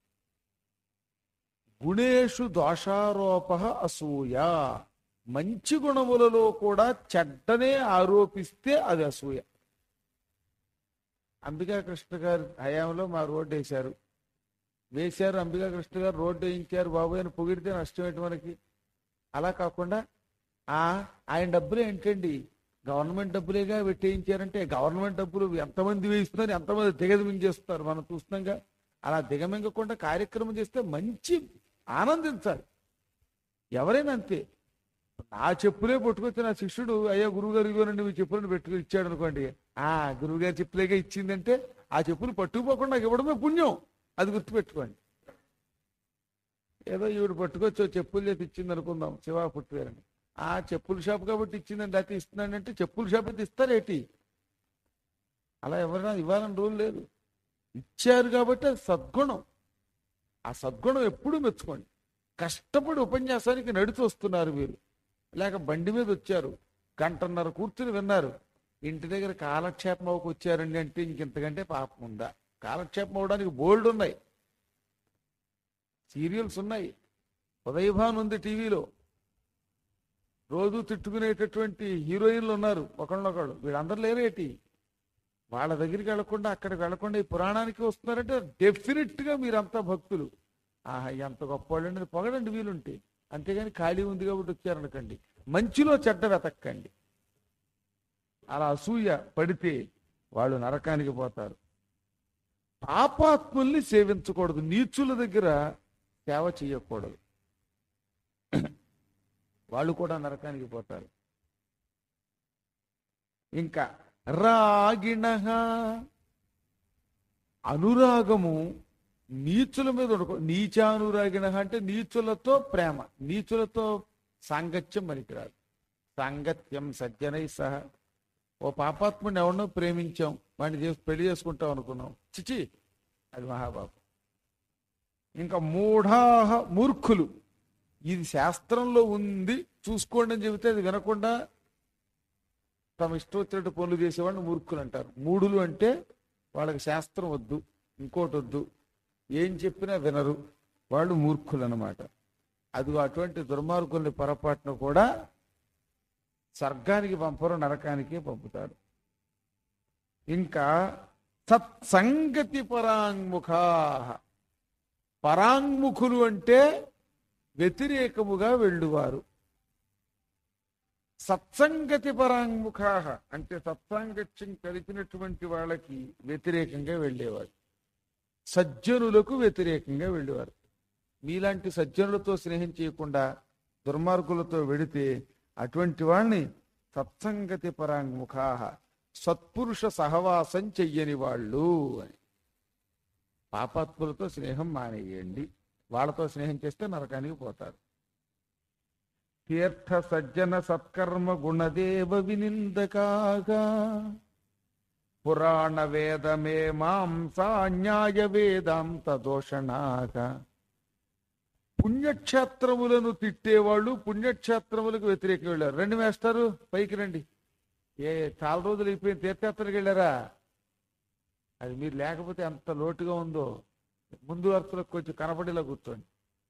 గుణేషు దోషారోప అసూయ మంచి గుణములలో కూడా చెడ్డనే ఆరోపిస్తే అది అసూయ అంబికా కృష్ణ గారి హయాంలో మా రోడ్డు వేశారు వేశారు అంబికా కృష్ణ గారు రోడ్డు వేయించారు బాబు అని పొగిడితే నష్టం ఏంటి మనకి అలా కాకుండా ఆ ఆయన డబ్బులు ఏంటండి గవర్నమెంట్ డబ్బులేగా పెట్టేయించారంటే గవర్నమెంట్ డబ్బులు ఎంతమంది వేయిస్తున్నారు ఎంతమంది దిగమింగేస్తున్నారు మనం చూస్తున్నాంగా అలా దిగమింగకుండా కార్యక్రమం చేస్తే మంచి ఆనందించాలి ఎవరైనా అంతే నా చెప్పులే పట్టుకొచ్చి నా శిష్యుడు అయ్యా గురువుగారు ఇవ్వనండి మీ చెప్పులను పెట్టుకు ఇచ్చాడు అనుకోండి ఆ గురువుగారి చెప్పులేగా ఇచ్చిందంటే ఆ చెప్పులు పట్టుకుపోకుండా నాకు ఇవ్వడమే పుణ్యం అది గుర్తుపెట్టుకోండి ఏదో ఈవిడ పట్టుకొచ్చి ఓ చెప్పులు చేతి ఇచ్చింది అనుకుందాం శివ పుట్టువేరని ఆ చెప్పుల షాప్ కాబట్టి ఇచ్చిందండి అయితే ఇస్తున్నాడంటే చెప్పుల షాప్ అయితే ఇస్తారేటి అలా ఎవరైనా ఇవ్వాలని రూల్ లేదు ఇచ్చారు కాబట్టి అది సద్గుణం ఆ సద్గుణం ఎప్పుడూ మెచ్చుకోండి కష్టపడి ఉపన్యాసానికి నడిచి వస్తున్నారు మీరు లేక బండి మీద వచ్చారు గంటన్నర కూర్చుని విన్నారు ఇంటి దగ్గర కాలక్షేపం అవ్వకు వచ్చారండి అంటే ఇంకెంతకంటే పాపం ఉందా కాలక్షేపం అవడానికి బోల్డ్ ఉన్నాయి సీరియల్స్ ఉన్నాయి ఉదయభాన్ ఉంది టీవీలో రోజు తిట్టుకునేటటువంటి హీరోయిన్లు ఉన్నారు ఒకళ్ళొకళ్ళు వీళ్ళందరూ లేరేటి వాళ్ళ దగ్గరికి వెళ్లకుండా అక్కడికి వెళ్లకుండా ఈ పురాణానికి వస్తున్నారంటే డెఫినెట్ గా మీరంతా భక్తులు ఆహా ఎంత గొప్పవాళ్ళండి పొగడండి వీలుంటే అంతేగాని ఖాళీ ఉంది కాబట్టి వచ్చారనకండి మంచిలో చెడ్డ వెతక్కండి అలా అసూయ పడితే వాళ్ళు నరకానికి పోతారు పాపాత్ముల్ని సేవించకూడదు నీచుల దగ్గర సేవ చేయకూడదు వాళ్ళు కూడా నరకానికి పోతారు ఇంకా రాగిణ అనురాగము నీచుల మీద ఉండకూ నీచానురాగిణ అంటే నీచులతో ప్రేమ నీచులతో సాంగత్యం పనికిరాదు సాంగత్యం సజ్జనై సహా ఓ పాపాత్ముడిని ఎవరినో ప్రేమించాం వాడిని చేసి పెళ్లి చేసుకుంటాం అనుకున్నాం చిచి అది మహాపాపం ఇంకా మూఢాహ మూర్ఖులు ఇది శాస్త్రంలో ఉంది చూసుకోండి అని చెబితే అది వినకుండా తమ ఇష్టం వచ్చినట్టు పనులు చేసేవాడిని మూర్ఖులు అంటారు మూఢులు అంటే వాళ్ళకి శాస్త్రం వద్దు ఇంకోటి వద్దు ఏం చెప్పినా వినరు వాళ్ళు మూర్ఖులు అన్నమాట అది అటువంటి దుర్మార్గుల్ని పొరపాటును కూడా స్వర్గానికి పంపరు నరకానికి పంపుతారు ఇంకా సత్సంగతి పరాంగుఖా పరాంగుఖులు అంటే వ్యతిరేకముగా వెళ్ళువారు సత్సంగతి పరాంగుఖా అంటే సత్సాంగత్యం కలిపినటువంటి వాళ్ళకి వ్యతిరేకంగా వెళ్ళేవారు సజ్జనులకు వ్యతిరేకంగా వెళ్ళేవారు మీలాంటి సజ్జనులతో స్నేహం చేయకుండా దుర్మార్గులతో వెడితే అటువంటి వాళ్ళని సత్సంగతి పరాంగుఖా సత్పురుష సహవాసం చెయ్యని వాళ్ళు అని పాపాత్ములతో స్నేహం మానేయండి వాళ్ళతో స్నేహం చేస్తే నరకానికి పోతారు తీర్థ సజ్జన సత్కర్మ గుణదేవ వినిందకాగా పురాణ వేదమే మాంసా న్యాయ వేదాంత దోషణాగా పుణ్యక్షేత్రములను తిట్టేవాళ్ళు పుణ్యక్షేత్రములకు వ్యతిరేకం వెళ్ళారు రెండు వేస్తారు పైకి రండి ఏ చాలా రోజులు అయిపోయింది తీర్థయాత్రకి వెళ్ళారా అది మీరు లేకపోతే ఎంత లోటుగా ఉందో ముందు వరుసలకు కొంచెం కనపడేలా కూర్చోండి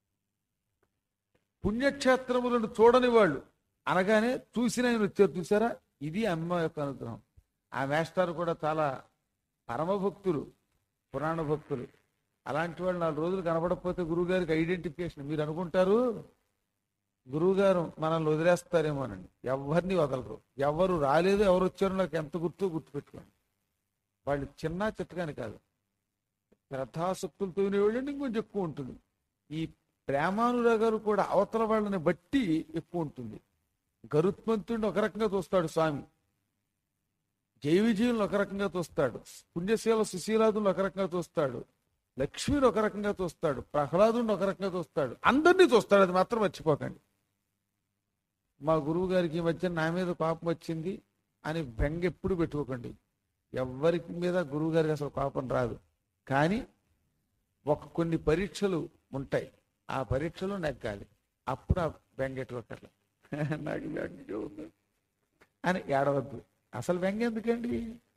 పుణ్యక్షేత్రములను చూడని వాళ్ళు అనగానే చూసిన ఆయన వచ్చారు చూసారా ఇది అమ్మ యొక్క అనుగ్రహం ఆ మేస్టార్ కూడా చాలా పరమభక్తులు పురాణ భక్తులు అలాంటి వాళ్ళు నాలుగు రోజులు కనపడకపోతే గురువుగారికి ఐడెంటిఫికేషన్ మీరు అనుకుంటారు గురువుగారు మనల్ని వదిలేస్తారేమోనండి ఎవరిని వదలరు ఎవరు రాలేదు ఎవరు వచ్చారో నాకు ఎంత గుర్తు గుర్తుపెట్టుకోండి వాళ్ళు చిన్న చిట్టగాని కాదు శ్రద్ధాశక్తులతో వినేవాళ్ళు ఇంకొంచెం ఎక్కువ ఉంటుంది ఈ ప్రేమానురాగాలు కూడా అవతల వాళ్ళని బట్టి ఎక్కువ ఉంటుంది గరుత్మంతుడిని ఒక రకంగా చూస్తాడు స్వామి జై విజయులను ఒక రకంగా చూస్తాడు పుణ్యశీల సుశీలాదులను ఒక రకంగా చూస్తాడు లక్ష్మిని ఒక రకంగా చూస్తాడు ప్రహ్లాదుని ఒక రకంగా చూస్తాడు అందరినీ చూస్తాడు అది మాత్రం మర్చిపోకండి మా గురువు గారికి ఈ మధ్య నా మీద కోపం వచ్చింది అని బెంగ ఎప్పుడు పెట్టుకోకండి ఎవరికి మీద గురువు గారికి అసలు కోపం రాదు కానీ ఒక కొన్ని పరీక్షలు ఉంటాయి ఆ పరీక్షలు నెగ్గాలి అప్పుడు ఆ బెంగెట్టుకోకర్లే నాకు బెంగ ఉంది అని ఏడవద్దు అసలు బెంగ ఎందుకండి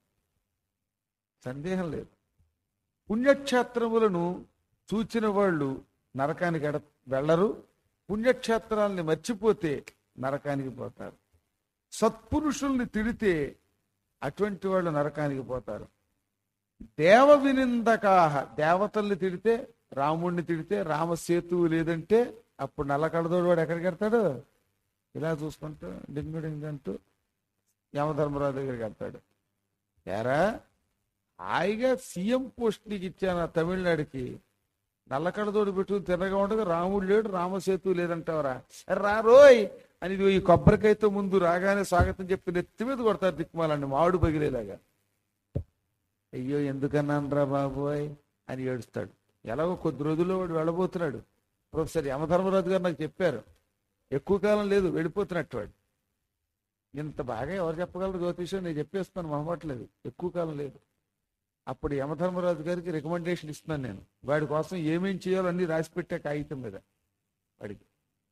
సందేహం లేదు పుణ్యక్షేత్రములను చూచిన వాళ్ళు నరకానికి ఎడ వెళ్ళరు పుణ్యక్షేత్రాలని మర్చిపోతే నరకానికి పోతారు సత్పురుషుల్ని తిడితే అటువంటి వాళ్ళు నరకానికి పోతారు దేవ వినిందకాహ దేవతల్ని తిడితే రాముణ్ణి తిడితే రామసేతువు లేదంటే అప్పుడు నల్ల కడదోడు వాడు ఎక్కడికి వెళ్తాడు ఇలా చూసుకుంటూ డింగు డింగు అంటూ యమధర్మరాజు దగ్గరికి వెళ్తాడు ఎరా హాయిగా సీఎం పోస్ట్ నీకు ఇచ్చాను ఆ తమిళనాడుకి నల్లకడదోడు పెట్టుకుని తిన్నగా ఉండగా రాముడు లేడు రామసేతు లేదంటావరా రా రోయ్ అని ఇదిగో ఈ కొబ్బరికాయతో ముందు రాగానే స్వాగతం చెప్పి నెత్తి మీద కొడతారు దిక్కుమాలండి మామిడి పగిలేలాగా అయ్యో ఎందుకన్నానరా బాబోయ్ అని ఏడుస్తాడు ఎలాగో కొద్ది రోజుల్లో వాడు వెళ్ళబోతున్నాడు ప్రొఫెసర్ యమధర్మరాజు గారు నాకు చెప్పారు ఎక్కువ కాలం లేదు వెళ్ళిపోతున్నట్టు వాడు ఇంత బాగా ఎవరు చెప్పగలరు జ్యోతిషం నేను చెప్పేస్తాను మొహమట్లేదు ఎక్కువ కాలం లేదు అప్పుడు యమధర్మరాజు గారికి రికమెండేషన్ ఇస్తున్నాను నేను వాడి కోసం ఏమేం చేయాలో అన్ని రాసి పెట్టే కాగితం మీద వాడికి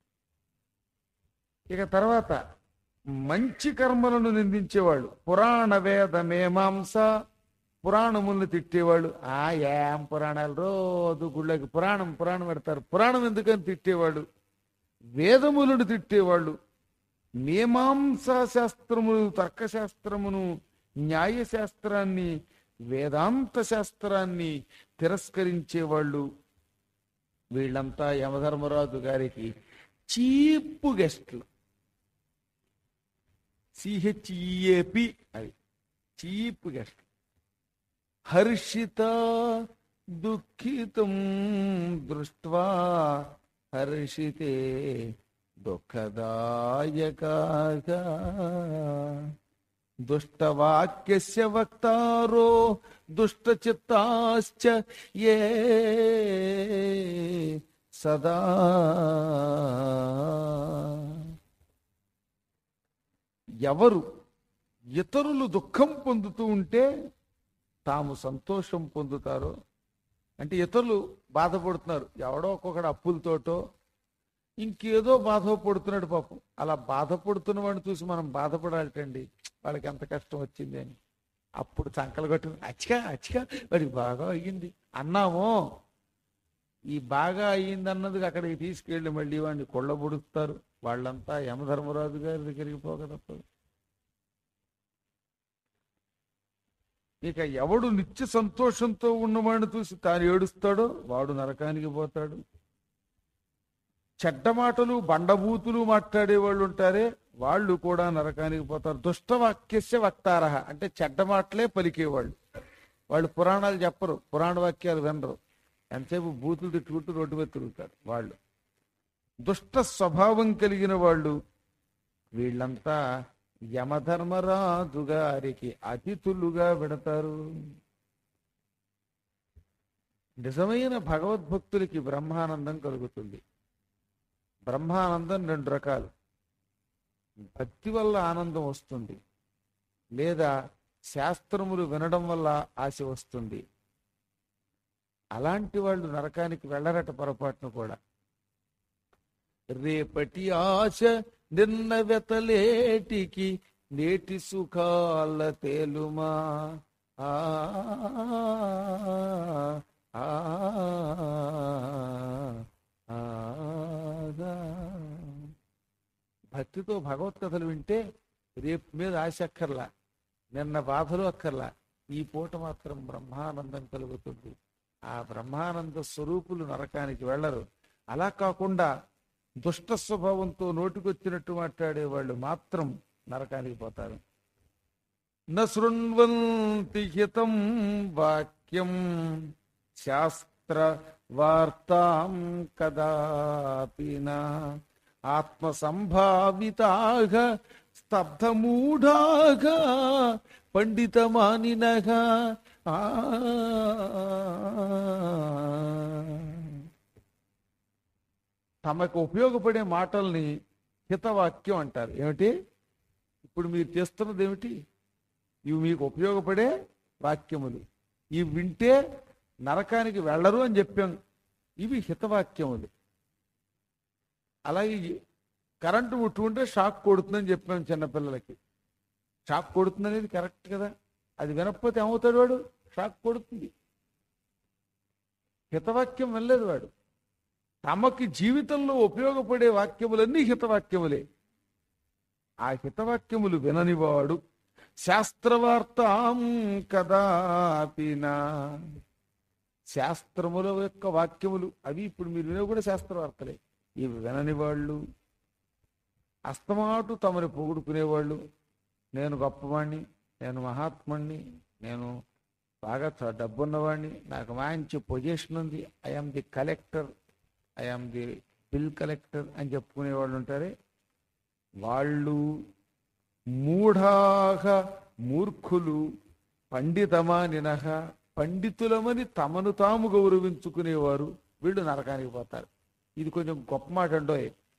ఇక తర్వాత మంచి కర్మలను నిందించేవాళ్ళు పురాణ వేద మేమాంస పురాణములను తిట్టేవాళ్ళు ఆ ఏం పురాణాలు రోజు గుళ్ళకి పురాణం పురాణం పెడతారు పురాణం ఎందుకని తిట్టేవాళ్ళు వేదములను తిట్టేవాళ్ళు మీమాంసా శాస్త్రములు తర్కశాస్త్రమును న్యాయశాస్త్రాన్ని వేదాంత శాస్త్రాన్ని తిరస్కరించేవాళ్ళు వీళ్ళంతా యమధర్మరాజు గారికి చీప్ గెస్ట్లు సిహెచ్ఈఏపి అది చీప్ గెస్ట్ హర్షిత దుఃఖితం దృష్ట్వా హర్షితే దుఃఖదాయకాగా దుష్టవాక్యస్య వక్తారో దుష్టచిత్తాశ్చ ఏ సదా ఎవరు ఇతరులు దుఃఖం పొందుతూ ఉంటే తాము సంతోషం పొందుతారో అంటే ఇతరులు బాధపడుతున్నారు ఎవడో ఒక్కొక్కడు అప్పులతోటో ఇంకేదో బాధపడుతున్నాడు పాపం అలా బాధపడుతున్న వాడిని చూసి మనం బాధపడాలటండి వాళ్ళకి ఎంత కష్టం వచ్చింది అని అప్పుడు చంకలు కట్టు అచ్చిగా అచ్చిగా వాడికి బాగా అయ్యింది అన్నామో ఈ బాగా అయ్యింది అన్నది అక్కడికి తీసుకెళ్ళి మళ్ళీ వాడిని కొళ్ళబుడుస్తారు వాళ్ళంతా యమధర్మరాజు గారి దగ్గరికి పోక తప్పదు ఇక ఎవడు నిత్య సంతోషంతో ఉన్నవాడిని చూసి తాను ఏడుస్తాడో వాడు నరకానికి పోతాడు చెడ్డ మాటలు బండబూతులు మాట్లాడే వాళ్ళు ఉంటారే వాళ్ళు కూడా నరకానికి పోతారు దుష్టవాక్యస్య వక్తారహ అంటే చెడ్డ మాటలే పలికేవాళ్ళు వాళ్ళు పురాణాలు చెప్పరు పురాణ వాక్యాలు వినరు ఎంతసేపు బూతులు తిట్టుకుంటూ రోడ్డు మీద తిరుగుతారు వాళ్ళు దుష్ట స్వభావం కలిగిన వాళ్ళు వీళ్ళంతా యమధర్మరాజు గారికి అతిథులుగా పెడతారు నిజమైన భగవద్భక్తులకి బ్రహ్మానందం కలుగుతుంది బ్రహ్మానందం రెండు రకాలు భక్తి వల్ల ఆనందం వస్తుంది లేదా శాస్త్రములు వినడం వల్ల ఆశ వస్తుంది అలాంటి వాళ్ళు నరకానికి వెళ్ళరట పొరపాటును కూడా రేపటి ఆశ నిన్న వెతలేటికి నేటి సుఖాల తేలుమా ఆ ఆ, ఆ, ఆ. భక్తితో భగవత్కథలు వింటే రేపు మీద ఆశ అక్కర్లా నిన్న బాధలు అక్కర్లా ఈ పూట మాత్రం బ్రహ్మానందం కలుగుతుంది ఆ బ్రహ్మానంద స్వరూపులు నరకానికి వెళ్ళరు అలా కాకుండా దుష్ట స్వభావంతో నోటికొచ్చినట్టు మాట్లాడే వాళ్ళు మాత్రం నరకానికి పోతారు న శృణ్వంతి హితం వాక్యం శాస్త్ర వార్తాం కదాపిన ఆత్మ సంభావితాగ స్తబ్ధమూఢాగ పండితమానినగా ఆ తమకు ఉపయోగపడే మాటల్ని హితవాక్యం అంటారు ఏమిటి ఇప్పుడు మీరు చేస్తున్నది ఏమిటి ఇవి మీకు ఉపయోగపడే వాక్యములు ఇవి వింటే నరకానికి వెళ్ళరు అని చెప్పాం ఇవి హితవాక్యములు అలాగే ఈ కరెంటు ముట్టుకుంటే షాక్ కొడుతుందని చెప్పాం చిన్నపిల్లలకి షాక్ కొడుతుంది అనేది కరెక్ట్ కదా అది వినకపోతే ఏమవుతాడు వాడు షాక్ కొడుతుంది హితవాక్యం వినలేదు వాడు తమకి జీవితంలో ఉపయోగపడే వాక్యములన్నీ హితవాక్యములే ఆ హితవాక్యములు విననివాడు శాస్త్రవార్తాం కదాపినా శాస్త్రముల యొక్క వాక్యములు అవి ఇప్పుడు మీరు వినే కూడా శాస్త్రవార్తలే ఇవి వినని వాళ్ళు అస్తమాటు తమని పొగుడుకునేవాళ్ళు నేను గొప్పవాణ్ణి నేను మహాత్ముణ్ణి నేను బాగా చ- డబ్బున్నవాడిని నాకు మంచి పొజిషన్ ఉంది I'm the collector I'm the bill collector అని చెప్పుకునే వాళ్ళు ఉంటారే వాళ్ళు మూఢాహ మూర్ఖులు పండితమా నినహ పండితులమని తమను తాము గౌరవించుకునేవారు వీళ్ళు నరకానికి పోతారు ఇది కొంచెం గొప్ప మాట అండోయ్